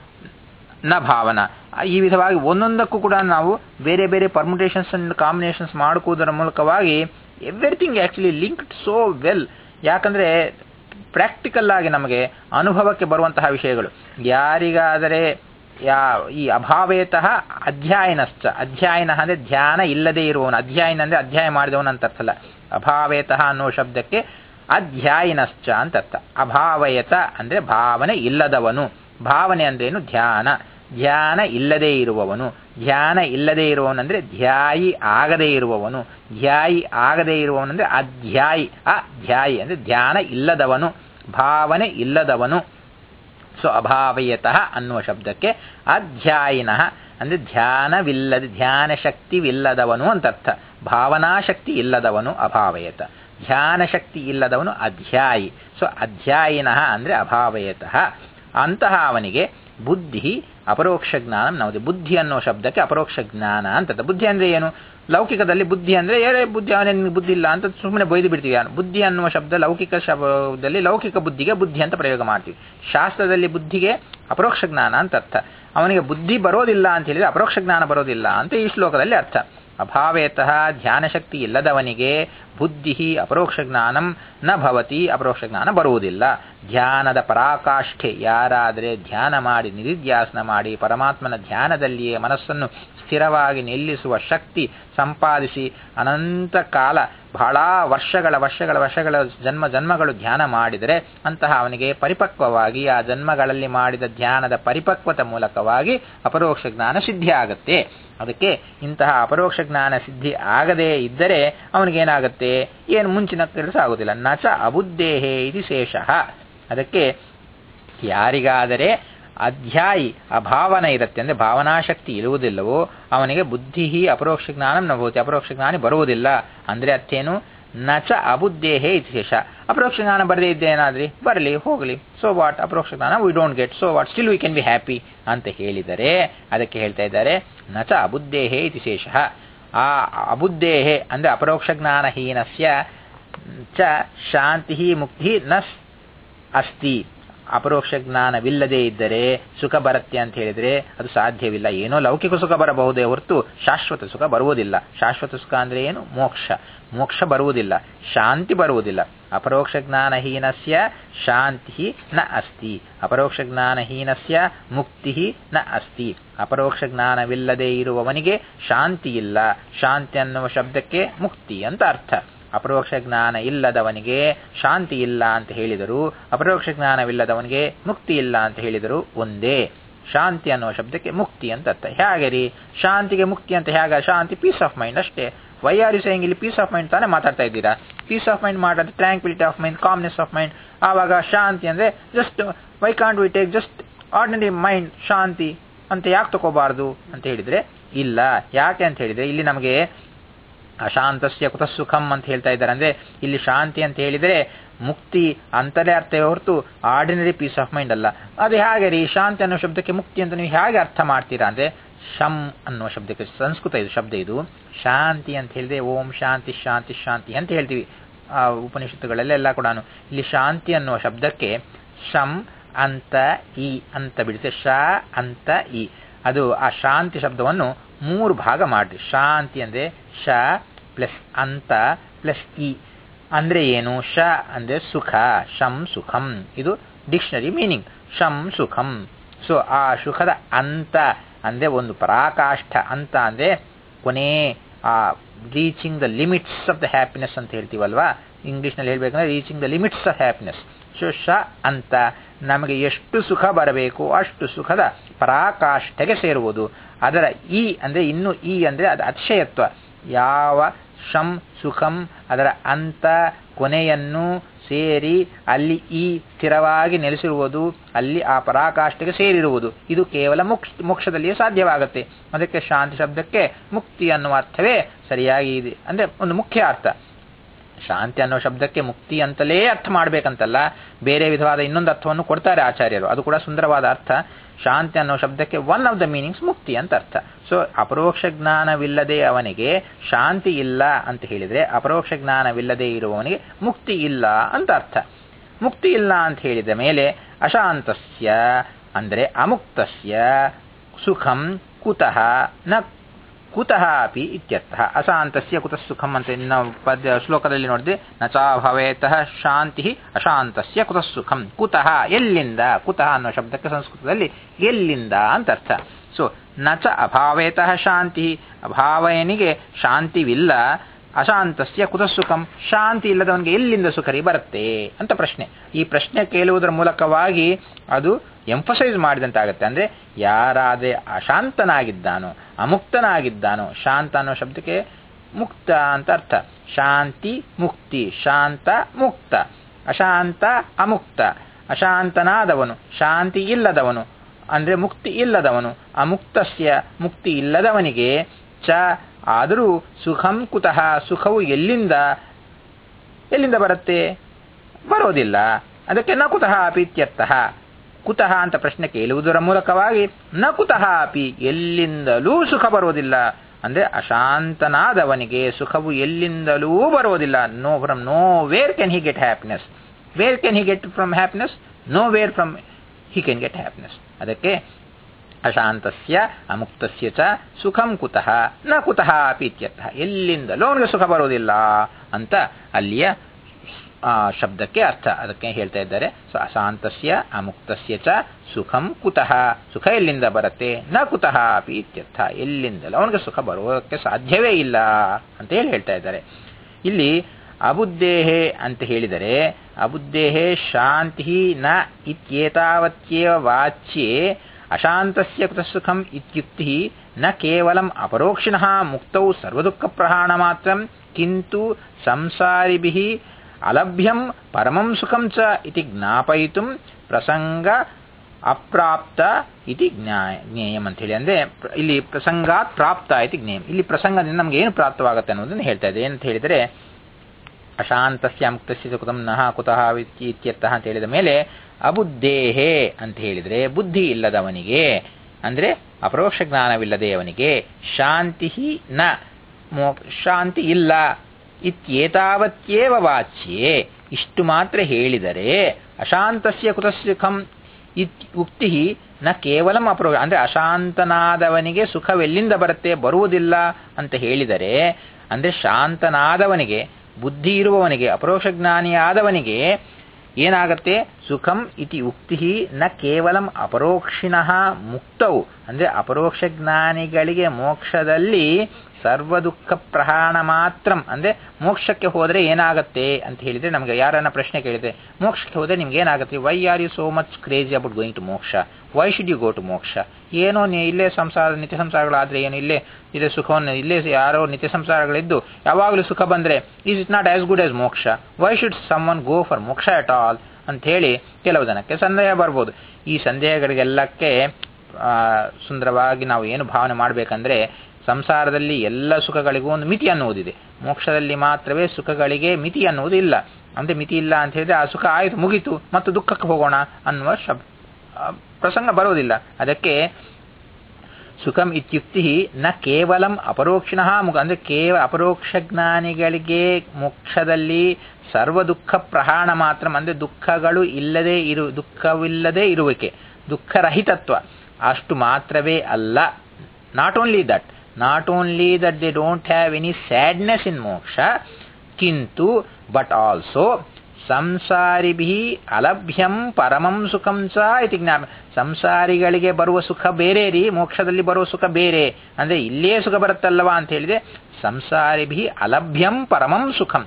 ನ ಭಾವನಾ ಈ ವಿಧವಾಗಿ ಒಂದೊಂದಕ್ಕೂ ಕೂಡ ನಾವು ಬೇರೆ ಬೇರೆ ಪರ್ಮುಟೇಷನ್ಸ್ ಅಂಡ್ ಕಾಂಬಿನೇಷನ್ಸ್ ಮಾಡುವುದರ ಮೂಲಕವಾಗಿ everything actually linked so well ಯಾಕಂದರೆ ಪ್ರಾಕ್ಟಿಕಲ್ ಆಗಿ ನಮಗೆ ಅನುಭವಕ್ಕೆ ಬರುವಂತಹ ವಿಷಯಗಳು ಯಾರಿಗಾದರೆ ಯಾ ಈ ಅಭಾವೇತಃ ಅಧ್ಯಾಯನಶ್ಚ ಅಧ್ಯಾಯನ ಅಂದರೆ ಧ್ಯಾನ ಇಲ್ಲದೆ ಇರುವವನು ಅಧ್ಯಾಯನ ಅಂದರೆ ಅಧ್ಯಾಯ ಮಾಡಿದವನು ಅಂತ ಅರ್ಥಲ್ಲ ಅಭಾವೇತಃ ಅನ್ನೋ ಶಬ್ದಕ್ಕೆ ಅಧ್ಯಾಯಿನಶ್ಚ ಅಂತ ಅರ್ಥ ಅಭಾವಯತ ಅಂದರೆ ಭಾವನೆ ಇಲ್ಲದವನು ಭಾವನೆ ಅಂದ್ರೇನು ಧ್ಯಾನ ಧ್ಯಾನ ಇಲ್ಲದೇ ಇರುವವನು ಧ್ಯಾನ ಇಲ್ಲದೇ ಇರುವವನಂದ್ರೆ ಧ್ಯಾಯಿ ಆಗದೇ ಇರುವವನು ಧ್ಯಾಯಿ ಆಗದೇ ಇರುವವನಂದ್ರೆ ಅಧ್ಯಾಯಿ ಅಧ್ಯಾಯಿ ಅಂದರೆ ಧ್ಯಾನ ಇಲ್ಲದವನು ಭಾವನೆ ಇಲ್ಲದವನು ಸೊ ಅಭಾವಯತಃ ಅನ್ನುವ ಶಬ್ದಕ್ಕೆ ಅಧ್ಯಾಯಿನಃ ಅಂದರೆ ಧ್ಯಾನವಿಲ್ಲದ ಧ್ಯಾನ ಶಕ್ತಿವಿಲ್ಲದವನು ಅಂತ ಅರ್ಥ ಭಾವನಾಶಕ್ತಿ ಇಲ್ಲದವನು ಅಭಾವಯತ ಧ್ಯಾನ ಶಕ್ತಿ ಇಲ್ಲದವನು ಅಧ್ಯಾಯಿ ಸೊ ಅಧ್ಯಾಯಿನಃ ಅಂದರೆ ಅಭಾವಯತಃ ಅಂತಹ ಅವನಿಗೆ ಬುದ್ಧಿ ಅಪರೋಕ್ಷ ಜ್ಞಾನ ನಮಗೆ ಬುದ್ಧಿ ಅನ್ನೋ ಶಬ್ದಕ್ಕೆ ಅಪರೋಕ್ಷ ಜ್ಞಾನ ಅಂತ ಬುದ್ಧಿ ಅಂದರೆ ಏನು ಲೌಕಿಕದಲ್ಲಿ ಬುದ್ಧಿ ಅಂದರೆ ಏನೇ ಬುದ್ಧಿ ಅವನೇ ಬುದ್ಧಿ ಇಲ್ಲ ಅಂತ ಸುಮ್ಮನೆ ಬೈದು ಬಿಡ್ತೀವಿ ಬುದ್ಧಿ ಅನ್ನುವ ಶಬ್ದ ಲೌಕಿಕ ಶಬ್ದದಲ್ಲಿ ಲೌಕಿಕ ಬುದ್ಧಿಗೆ ಬುದ್ಧಿ ಅಂತ ಪ್ರಯೋಗ ಮಾಡ್ತೀವಿ ಶಾಸ್ತ್ರದಲ್ಲಿ ಬುದ್ಧಿಗೆ ಅಪರೋಕ್ಷ ಜ್ಞಾನ ಅಂತ ಅರ್ಥ ಅವನಿಗೆ ಬುದ್ಧಿ ಬರೋದಿಲ್ಲ ಅಂತ ಹೇಳಿದ್ರೆ ಅಪರೋಕ್ಷ ಜ್ಞಾನ ಬರೋದಿಲ್ಲ ಅಂತ ಈ ಶ್ಲೋಕದಲ್ಲಿ ಅರ್ಥ ಅಭಾವೇತಃ ಧ್ಯಾನಶಕ್ತಿ ಇಲ್ಲದವನಿಗೆ ಬುದ್ಧಿ ಅಪರೋಕ್ಷ ಜ್ಞಾನಂ ನ ಭವತಿ ಅಪರೋಕ್ಷ ಜ್ಞಾನ ಬರುವುದಿಲ್ಲ ಧ್ಯಾನದ ಪರಾಕಾಷ್ಠೆ ಯಾರಾದರೆ ಧ್ಯಾನ ಮಾಡಿ ನಿಧಿಧ್ಯಾಸನ ಮಾಡಿ ಪರಮಾತ್ಮನ ಧ್ಯಾನದಲ್ಲಿಯೇ ಮನಸ್ಸನ್ನು ಸ್ಥಿರವಾಗಿ ನಿಲ್ಲಿಸುವ ಶಕ್ತಿ ಸಂಪಾದಿಸಿ ಅನಂತ ಕಾಲ ಬಹಳ ವರ್ಷಗಳ ವರ್ಷಗಳ ವರ್ಷಗಳ ಜನ್ಮ ಜನ್ಮಗಳು ಧ್ಯಾನ ಮಾಡಿದರೆ ಅಂತಹ ಅವನಿಗೆ ಪರಿಪಕ್ವವಾಗಿ ಆ ಜನ್ಮಗಳಲ್ಲಿ ಮಾಡಿದ ಧ್ಯಾನದ ಪರಿಪಕ್ವತೆ ಮೂಲಕವಾಗಿ ಅಪರೋಕ್ಷ ಜ್ಞಾನ ಸಿದ್ಧಿ ಆಗುತ್ತೆ ಅದಕ್ಕೆ ಇಂತಹ ಅಪರೋಕ್ಷ ಜ್ಞಾನ ಸಿದ್ಧಿ ಆಗದೇ ಇದ್ದರೆ ಅವನಿಗೇನಾಗುತ್ತೆ ಏನು ಮುಂಚಿನ ಕೆಲಸ ಆಗುವುದಿಲ್ಲ ನಚ ಅಬುದ್ದೇಹೇ ಇದು ಶೇಷಃ ಅದಕ್ಕೆ ಯಾರಿಗಾದರೆ ಅಧ್ಯಾಯಿ ಅಭಾವನ ಇರುತ್ತೆ ಅಂದರೆ ಭಾವನಾಶಕ್ತಿ ಇರುವುದಿಲ್ಲವೋ ಅವನಿಗೆ ಬುದ್ಧಿ ಅಪರೋಕ್ಷ ಜ್ಞಾನ ನಭೂತಿ ಅಪರೋಕ್ಷ ಜ್ಞಾನ ಬರುವುದಿಲ್ಲ ಅಂದರೆ ಅರ್ಥೇನು ನಚ ಅಬುದ್ದೇಹೇ ಇತಿಶೇಷ ಅಪರೋಕ್ಷ ಜ್ಞಾನ ಬರದೇ ಇದ್ದೇನಾದ್ರಿ ಬರಲಿ ಹೋಗಲಿ ಸೊ ವಾಟ್ ಅಪರೋಕ್ಷ ಜ್ಞಾನ we don't get so what still we can be happy ಅಂತ ಹೇಳಿದರೆ ಅದಕ್ಕೆ ಹೇಳ್ತಾ ಇದ್ದಾರೆ ನಚ ಅಬುದ್ದೇಹೇ ಇತಿಶೇಷ ಆ ಅಬುದ್ದೇಹೇ ಅಂದರೆ ಅಪರೋಕ್ಷ ಜ್ಞಾನಹೀನಸ್ಯ ಚ ಶಾಂತಿ ಮುಕ್ತಿ ನ ಅಸ್ತಿ ಅಪರೋಕ್ಷ ಜ್ಞಾನವಿಲ್ಲದೆ ಇದ್ದರೆ ಸುಖ ಬರುತ್ತೆ ಅಂತ ಹೇಳಿದರೆ ಅದು ಸಾಧ್ಯವಿಲ್ಲ ಏನೋ ಲೌಕಿಕ ಸುಖ ಬರಬಹುದೇ ಹೊರತು ಶಾಶ್ವತ ಸುಖ ಬರುವುದಿಲ್ಲ ಶಾಶ್ವತ ಸುಖ ಅಂದರೆ ಏನು ಮೋಕ್ಷ ಮೋಕ್ಷ ಬರುವುದಿಲ್ಲ ಶಾಂತಿ ಬರುವುದಿಲ್ಲ ಅಪರೋಕ್ಷ ಜ್ಞಾನಹೀನಸ್ಯ ಶಾಂತಿ ನ ಅಸ್ತಿ ಅಪರೋಕ್ಷ ಜ್ಞಾನಹೀನಸ್ಯ ಮುಕ್ತಿ ನ ಅಸ್ತಿ ಅಪರೋಕ್ಷ ಜ್ಞಾನವಿಲ್ಲದೆ ಇರುವವನಿಗೆ ಶಾಂತಿ ಇಲ್ಲ ಶಾಂತಿ ಅನ್ನುವ ಶಬ್ದಕ್ಕೆ ಮುಕ್ತಿ ಅಂತ ಅರ್ಥ ಅಪರೋಕ್ಷ ಜ್ಞಾನ ಇಲ್ಲದವನಿಗೆ ಶಾಂತಿ ಇಲ್ಲ ಅಂತ ಹೇಳಿದರು ಅಪರೋಕ್ಷ ಜ್ಞಾನವಿಲ್ಲದವನಿಗೆ ಮುಕ್ತಿ ಇಲ್ಲ ಅಂತ ಹೇಳಿದರು ಒಂದೇ ಶಾಂತಿ ಅನ್ನುವ ಶಬ್ದಕ್ಕೆ ಮುಕ್ತಿ ಅಂತ ಅರ್ಥ ಹೇಗೆ ರೀ ಶಾಂತಿಗೆ ಮುಕ್ತಿ ಅಂತ ಹೇಗೆ ಶಾಂತಿ ಪೀಸ್ ಆಫ್ ಮೈಂಡ್ ಅಷ್ಟೇ ವೈ ಆರ್ ಯು ಸೇಯಿಂಗ್ ಇಲ್ಲಿ ಪೀಸ್ ಆಫ್ ಮೈಂಡ್ ತಾನೇ ಮಾತಾಡ್ತಾ ಇದ್ದೀರಾ ಪೀಸ್ ಆಫ್ ಮೈಂಡ್ ಮಾಡೋದು tranquillity of mind calmness of mind ಆವಾಗ ಶಾಂತಿ ಅಂದರೆ just why can't we take just ordinary mind ಶಾಂತಿ ಅಂತ ಯಾಕೆ ತಗೋಬಾರ್ದು ಅಂತ ಹೇಳಿದರೆ ಇಲ್ಲ ಯಾಕೆ ಅಂತ ಹೇಳಿದರೆ ಇಲ್ಲಿ ನಮಗೆ ಅಶಾಂತಸ್ಯ ಕುತ ಸುಖಂ ಅಂತ ಹೇಳ್ತಾ ಇದ್ದಾರೆ ಅಂದ್ರೆ ಇಲ್ಲಿ ಶಾಂತಿ ಅಂತ ಹೇಳಿದರೆ ಮುಕ್ತಿ ಅಂತಲೇ ಅರ್ಥ ಹೊರತು ಆರ್ಡಿನರಿ ಪೀಸ್ ಆಫ್ ಮೈಂಡ್ ಅಲ್ಲ ಅದು ಹೇಗೆ ರೀ ಶಾಂತಿ ಅನ್ನೋ ಶಬ್ದಕ್ಕೆ ಮುಕ್ತಿ ಅಂತ ನೀವು ಹೇಗೆ ಅರ್ಥ ಮಾಡ್ತೀರಾ ಅಂದ್ರೆ ಶಂ ಅನ್ನುವ ಶಬ್ದಕ್ಕೆ ಸಂಸ್ಕೃತ ಇದು ಶಬ್ದ ಇದು ಶಾಂತಿ ಅಂತ ಹೇಳಿದ್ರೆ ಓಂ ಶಾಂತಿ ಶಾಂತಿ ಶಾಂತಿ ಅಂತ ಹೇಳ್ತೀವಿ ಆ ಉಪನಿಷತ್ತುಗಳಲ್ಲೆಲ್ಲ ಕೂಡ ಇಲ್ಲಿ ಶಾಂತಿ ಅನ್ನುವ ಶಬ್ದಕ್ಕೆ ಶಂ ಅಂತ ಇ ಅಂತ ಬಿಡಿಸಿ ಶ ಅಂತ ಇ ಅದು ಆ ಶಾಂತಿ ಶಬ್ದವನ್ನು ಮೂರು ಭಾಗ ಮಾಡಿ ಶಾಂತಿ ಅಂದರೆ ಶ ಪ್ಲಸ್ ಅಂತ ಪ್ಲಸ್ ಇ ಅಂದ್ರೆ ಏನು ಶ ಅಂದ್ರೆ ಸುಖ ಶಂ ಸುಖಂ ಇದು ಡಿಕ್ಷನರಿ ಮೀನಿಂಗ್ ಶಂ ಸುಖಂ ಸೊ ಆ ಸುಖದ ಅಂತ ಅಂದ್ರೆ ಒಂದು ಪರಾಕಾಷ್ಠ ಅಂತ ಅಂದ್ರೆ ಕೊನೆ ಆ reaching the limits of the happiness ಅಂತ ಹೇಳ್ತೀವಲ್ವಾ ಇಂಗ್ಲಿಷ್ನಲ್ಲಿ ಹೇಳ್ಬೇಕಂದ್ರೆ reaching the limits of happiness so ಶ ಅಂತ ನಮಗೆ ಎಷ್ಟು ಸುಖ ಬರಬೇಕು ಅಷ್ಟು ಸುಖದ ಪರಾಕಾಷ್ಠೆಗೆ ಸೇರುವುದು ಅದರ ಈ ಅಂದ್ರೆ ಇನ್ನು ಈ ಅಂದ್ರೆ ಅದು ಅತಿಶಯತ್ವ ಯಾವ ಶಂ ಸುಖಂ ಅದರ ಅಂತ ಕೊನೆಯನ್ನು ಸೇರಿ ಅಲ್ಲಿ ಈ ಸ್ಥಿರವಾಗಿ ನೆಲೆಸಿರುವುದು ಅಲ್ಲಿ ಆ ಪರಾಕಾಷ್ಠೆಗೆ ಸೇರಿರುವುದು ಇದು ಕೇವಲ ಮುಕ್ಷ ಮೋಕ್ಷದಲ್ಲಿಯೇ ಸಾಧ್ಯವಾಗುತ್ತೆ ಅದಕ್ಕೆ ಶಾಂತಿ ಶಬ್ದಕ್ಕೆ ಮುಕ್ತಿ ಅನ್ನುವ ಅರ್ಥವೇ ಸರಿಯಾಗಿ ಇದೆ ಅಂದ್ರೆ ಒಂದು ಮುಖ್ಯ ಅರ್ಥ ಶಾಂತಿ ಅನ್ನೋ ಶಬ್ದಕ್ಕೆ ಮುಕ್ತಿ ಅಂತಲೇ ಅರ್ಥ ಮಾಡಬೇಕಂತಲ್ಲ ಬೇರೆ ವಿಧವಾದ ಇನ್ನೊಂದು ಅರ್ಥವನ್ನು ಕೊಡ್ತಾರೆ ಆಚಾರ್ಯರು ಅದು ಕೂಡ ಸುಂದರವಾದ ಅರ್ಥ ಶಾಂತಿ ಅನ್ನೋ ಶಬ್ದಕ್ಕೆ ಒನ್ ಆಫ್ ದ ಮೀನಿಂಗ್ಸ್ ಮುಕ್ತಿ ಅಂತ ಅರ್ಥ ಸೊ ಅಪರೋಕ್ಷ ಜ್ಞಾನವಿಲ್ಲದೆ ಅವನಿಗೆ ಶಾಂತಿ ಇಲ್ಲ ಅಂತ ಹೇಳಿದ್ರೆ ಅಪರೋಕ್ಷ ಜ್ಞಾನವಿಲ್ಲದೆ ಇರುವವನಿಗೆ ಮುಕ್ತಿ ಇಲ್ಲ ಅಂತ ಅರ್ಥ ಮುಕ್ತಿ ಇಲ್ಲ ಅಂತ ಹೇಳಿದ ಮೇಲೆ ಅಶಾಂತಸ್ಯ ಅಂದರೆ ಅಮುಕ್ತಸ್ಯ ಸುಖಂ ಕುತಃ ನ ಕುತಃ ಅಪಿ ಇತ್ಯರ್ಥಃ ಅಶಾಂತಸ್ಯ ಕುತಃ ಸುಖಂ ಅಂತ ನಾವು ಪದ್ಯ ಶ್ಲೋಕದಲ್ಲಿ ನೋಡಿದ್ರೆ ನಚಾ ಭವೇತಃ ಶಾಂತಿ ಅಶಾಂತಸ್ಯ ಕುತಃ ಸುಖಂ ಕುತಃ ಎಲ್ಲಿಂದ ಕುತಃ ಅನ್ನೋ ಶಬ್ದಕ್ಕೆ ಸಂಸ್ಕೃತದಲ್ಲಿ ಎಲ್ಲಿಂದ ಅಂತ ಅರ್ಥ ಸೊ ನಚ ಅಭಾವೇತಃ ಶಾಂತಿ ಅಭಾವಯನಿಗೆ ಶಾಂತಿವಿಲ್ಲ ಅಶಾಂತಸ್ಯ ಕುತಃ ಸುಖಂ ಶಾಂತಿ ಇಲ್ಲದವನಿಗೆ ಎಲ್ಲಿಂದ ಸುಖರಿ ಬರುತ್ತೆ ಅಂತ ಪ್ರಶ್ನೆ ಈ ಪ್ರಶ್ನೆ ಕೇಳುವುದರ ಮೂಲಕವಾಗಿ ಅದು ಎಂಫಸೈಸ್ ಮಾಡಿದಂತಾಗತ್ತೆ ಅಂದ್ರೆ ಯಾರಾದ್ರೆ ಅಶಾಂತನಾಗಿದ್ದಾನೋ ಅಮುಕ್ತನಾಗಿದ್ದಾನೋ ಶಾಂತ ಅನ್ನೋ ಶಬ್ದಕ್ಕೆ ಮುಕ್ತ ಅಂತ ಅರ್ಥ ಶಾಂತಿ ಮುಕ್ತಿ ಶಾಂತ ಮುಕ್ತ ಅಶಾಂತ ಅಮುಕ್ತ ಅಶಾಂತನಾದವನು ಶಾಂತಿ ಇಲ್ಲದವನು ಅಂದ್ರೆ ಮುಕ್ತಿ ಇಲ್ಲದವನು ಅಮುಕ್ತಸ್ಯ ಮುಕ್ತಿ ಇಲ್ಲದವನಿಗೆ ಚ ಆದರೂ ಸುಖಂ ಕುತಃ ಸುಖವು ಎಲ್ಲಿಂದ ಎಲ್ಲಿಂದ ಬರುತ್ತೆ ಬರೋದಿಲ್ಲ ಅದಕ್ಕೆ ನ ಕುತಃ ಅಪಿ ಇತ್ಯರ್ಥಃ ಕುತಃ ಅಂತ ಪ್ರಶ್ನೆ ಕೇಳುವುದರ ಮೂಲಕವಾಗಿ ನ ಕುತಃ ಅಪಿ ಎಲ್ಲಿಂದಲೂ ಸುಖ ಬರೋದಿಲ್ಲ ಅಂದ್ರೆ ಅಶಾಂತನಾದವನಿಗೆ ಸುಖವು ಎಲ್ಲಿಂದಲೂ ಬರೋದಿಲ್ಲ no from nowhere can he get happiness where can he get from happiness nowhere from he can get happiness ಅದಕ್ಕೆ ಅಶಾಂತಸ್ಯ ಅಮುಕ್ತಸ್ಯ ಚ ಸುಖಂ ಕುತಃ ನ ಕುತಃ ಅಪಿ ಇತ್ಯರ್ಥಃ ಎಲ್ಲಿಂದಲೂ ಅವನಿಗೆ ಸುಖ ಬರೋದಿಲ್ಲ ಅಂತ ಅಲ್ಲಿಯ ಶಬ್ದಕ್ಕೆ ಅರ್ಥ ಅದಕ್ಕೆ ಹೇಳ್ತಾ ಇದ್ದಾರೆ ಸೊ ಅಶಾಂತಸ್ಯ ಅಮುಕ್ತಸ್ಯ ಚ ಸುಖಂ ಕುತಃ ಸುಖ ಎಲ್ಲಿಂದ ಬರುತ್ತೆ ನ ಕುತಃ ಅಪಿ ಇತ್ಯರ್ಥ ಎಲ್ಲಿಂದಲೂ ಅವನಿಗೆ ಸುಖ ಬರೋಕ್ಕೆ ಸಾಧ್ಯವೇ ಇಲ್ಲ ಅಂತ ಹೇಳಿ ಹೇಳ್ತಾ ಇದ್ದಾರೆ ಇಲ್ಲಿ ಅಬುದ್ದೇಹೆ ಅಂತ ಹೇಳಿದರೆ ಅಬುದ್ದೇಹೆ ಶಾಂತಿ ನ ಇತ್ಯೇತಾವತ್ಯೇವ ವಾಚ್ಯೆ ಅಶಾಂತಸ್ಯ ಕುತಃ ಸುಖಂ ಇತ್ಯುಕ್ತಿ ನ ಕೇವಲಂ ಅಪರೋಕ್ಷಿಣಃ ಮುಕ್ತೌ ಸರ್ವದುಃಖ ಪ್ರಹಾಣ ಮಾತ್ರ ಕಿಂತು ಸಂಸಾರಿಭಿಃ ಅಲಭ್ಯಂ ಪರಮಂ ಸುಖಂ ಚ ಇತಿ ಜ್ಞಾಪಯಿತು ಪ್ರಸಂಗ ಅಪ್ರಾಪ್ತ ಇತಿ ಜ್ಞೇಯಂ ಅಂತ ಹೇಳಿ ಅಂದ್ರೆ ಇಲ್ಲಿ ಪ್ರಸಂಗಾತ್ ಪ್ರಾಪ್ತ ಇತಿ ಜ್ಞೇಯಂ ಇಲ್ಲಿ ಪ್ರಸಂಗದಿಂದ ನಮ್ಗೆ ಏನು ಪ್ರಾಪ್ತವಾಗುತ್ತೆ ಅನ್ನೋದನ್ನು ಹೇಳ್ತಾ ಇದೆ ಏನಂತ ಹೇಳಿದರೆ ಅಶಾಂತಸ್ಯ ಮುಕ್ತಸ್ಯ ಕುತಂ ನಹ ಕುತಃ ಇತ್ಯರ್ಥಃ ಅಂತ ಹೇಳಿದ ಮೇಲೆ ಅಬುದ್ದೇಹೇ ಅಂತ ಹೇಳಿದರೆ ಬುದ್ಧಿ ಇಲ್ಲದವನಿಗೆ ಅಂದ್ರೆ ಅಪರೋಕ್ಷ ಜ್ಞಾನವಿಲ್ಲದೆ ಅವನಿಗೆ ಶಾಂತಿ ನ ಶಾಂತಿ ಇಲ್ಲ ಇತ್ಯೇತಾವತ್ಯೇವ ವಾಚ್ಯೆ ಇಷ್ಟು ಮಾತ್ರ ಹೇಳಿದರೆ ಅಶಾಂತಸ್ಯ ಕುತಸ್ಸುಖಂ ಇತ್ ಉಕ್ತಿ ನ ಕೇವಲಂ ಅಪರೋ ಅಂದ್ರೆ ಅಶಾಂತನಾದವನಿಗೆ ಸುಖವೆಲ್ಲಿಂದ ಬರುತ್ತೆ ಬರುವುದಿಲ್ಲ ಅಂತ ಹೇಳಿದರೆ ಅಂದ್ರೆ ಶಾಂತನಾದವನಿಗೆ ಬುದ್ಧಿ ಇರುವವನಿಗೆ ಅಪರೋಕ್ಷ ಜ್ಞಾನಿಯಾದವನಿಗೆ ಏನಾಗತ್ತೆ ಸುಖಂ ಇತಿ ಉಕ್ತಿ ನ ಕೇವಲಂ ಅಪರೋಕ್ಷಿಣಃ ಮುಕ್ತವು ಅಂದ್ರೆ ಅಪರೋಕ್ಷ ಜ್ಞಾನಿಗಳಿಗೆ ಮೋಕ್ಷದಲ್ಲಿ ಸರ್ವ ದುಃಖ ಪ್ರಹಾಣ ಮಾತ್ರ ಅಂದ್ರೆ ಮೋಕ್ಷಕ್ಕೆ ಹೋದರೆ ಏನಾಗತ್ತೆ ಅಂತ ಹೇಳಿದ್ರೆ ನಮಗೆ ಯಾರನ್ನ ಪ್ರಶ್ನೆ ಕೇಳಿದ್ರೆ ಮೋಕ್ಷಕ್ಕೆ ಹೋದ್ರೆ ನಿಮ್ಗೆ ಏನಾಗುತ್ತೆ why are you so much crazy about going to moksha why should you go to moksha ಏನೋ ಇಲ್ಲೇ ಸಂಸಾರ ನಿತ್ಯ ಸಂಸಾರಗಳಾದ್ರೆ ಏನು ಇಲ್ಲೇ ಇಲ್ಲೇ ಸುಖವನ್ನು ಇಲ್ಲೇ ಯಾರೋ ನಿತ್ಯ ಸಂಸಾರಗಳಿದ್ದು ಯಾವಾಗಲೂ ಸುಖ ಬಂದ್ರೆ is it not as good as moksha why should someone go for moksha at all ಅಂತ ಹೇಳಿ ಕೆಲವು ಜನಕ್ಕೆ ಸಂದೇಹ ಬರ್ಬೋದು ಈ ಸಂದೇಹಗಳಿಗೆಲ್ಲಕ್ಕೆ ಸುಂದರವಾಗಿ ನಾವು ಏನು ಭಾವನೆ ಮಾಡಬೇಕಂದ್ರೆ ಸಂಸಾರದಲ್ಲಿ ಎಲ್ಲ ಸುಖಗಳಿಗೂ ಒಂದು ಮಿತಿ ಅನ್ನುವುದಿದೆ ಮೋಕ್ಷದಲ್ಲಿ ಮಾತ್ರವೇ ಸುಖಗಳಿಗೆ ಮಿತಿ ಅನ್ನುವುದು ಇಲ್ಲ ಅಂದ್ರೆ ಮಿತಿ ಇಲ್ಲ ಅಂತ ಹೇಳಿದ್ರೆ ಆ ಸುಖ ಆಯಿತು ಮುಗಿತು ಮತ್ತು ದುಃಖಕ್ಕೆ ಹೋಗೋಣ ಅನ್ನುವ ಶಬ್ ಪ್ರಸಂಗ ಬರೋದಿಲ್ಲ ಅದಕ್ಕೆ ಸುಖಂ ಇತ್ಯುಕ್ತಿ ನ ಕೇವಲಂ ಅಪರೋಕ್ಷಿಣಃ ಮುಖ ಅಂದ್ರೆ ಕೇವಲ ಅಪರೋಕ್ಷ ಜ್ಞಾನಿಗಳಿಗೆ ಮೋಕ್ಷದಲ್ಲಿ ಸರ್ವ ದುಃಖ ಪ್ರಹಾಣ ಮಾತ್ರ ಅಂದ್ರೆ ದುಃಖಗಳು ಇಲ್ಲದೆ ಇರು ದುಃಖವಿಲ್ಲದೆ ಇರುವಿಕೆ ದುಃಖರಹಿತತ್ವ ಅಷ್ಟು ಮಾತ್ರವೇ ಅಲ್ಲ not only that not only that they don't have any sadness in moksha ಕಿಂತು ಬಟ್ ಆಲ್ಸೋ ಸಂಸಾರಿಭಿ ಅಲಭ್ಯಂ ಪರಮಂ ಸುಖಂ ಚ ಇತಿ ಜ್ಞಾನ ಸಂಸಾರಿಗಳಿಗೆ ಬರುವ ಸುಖ ಬೇರೆ ರೀ ಮೋಕ್ಷದಲ್ಲಿ ಬರುವ ಸುಖ ಬೇರೆ ಅಂದ್ರೆ ಇಲ್ಲೇ ಸುಖ ಬರುತ್ತಲ್ಲವಾ ಅಂತ ಹೇಳಿದ್ರೆ ಸಂಸಾರಿಭಿ ಅಲಭ್ಯಂ ಪರಮಂ ಸುಖಂ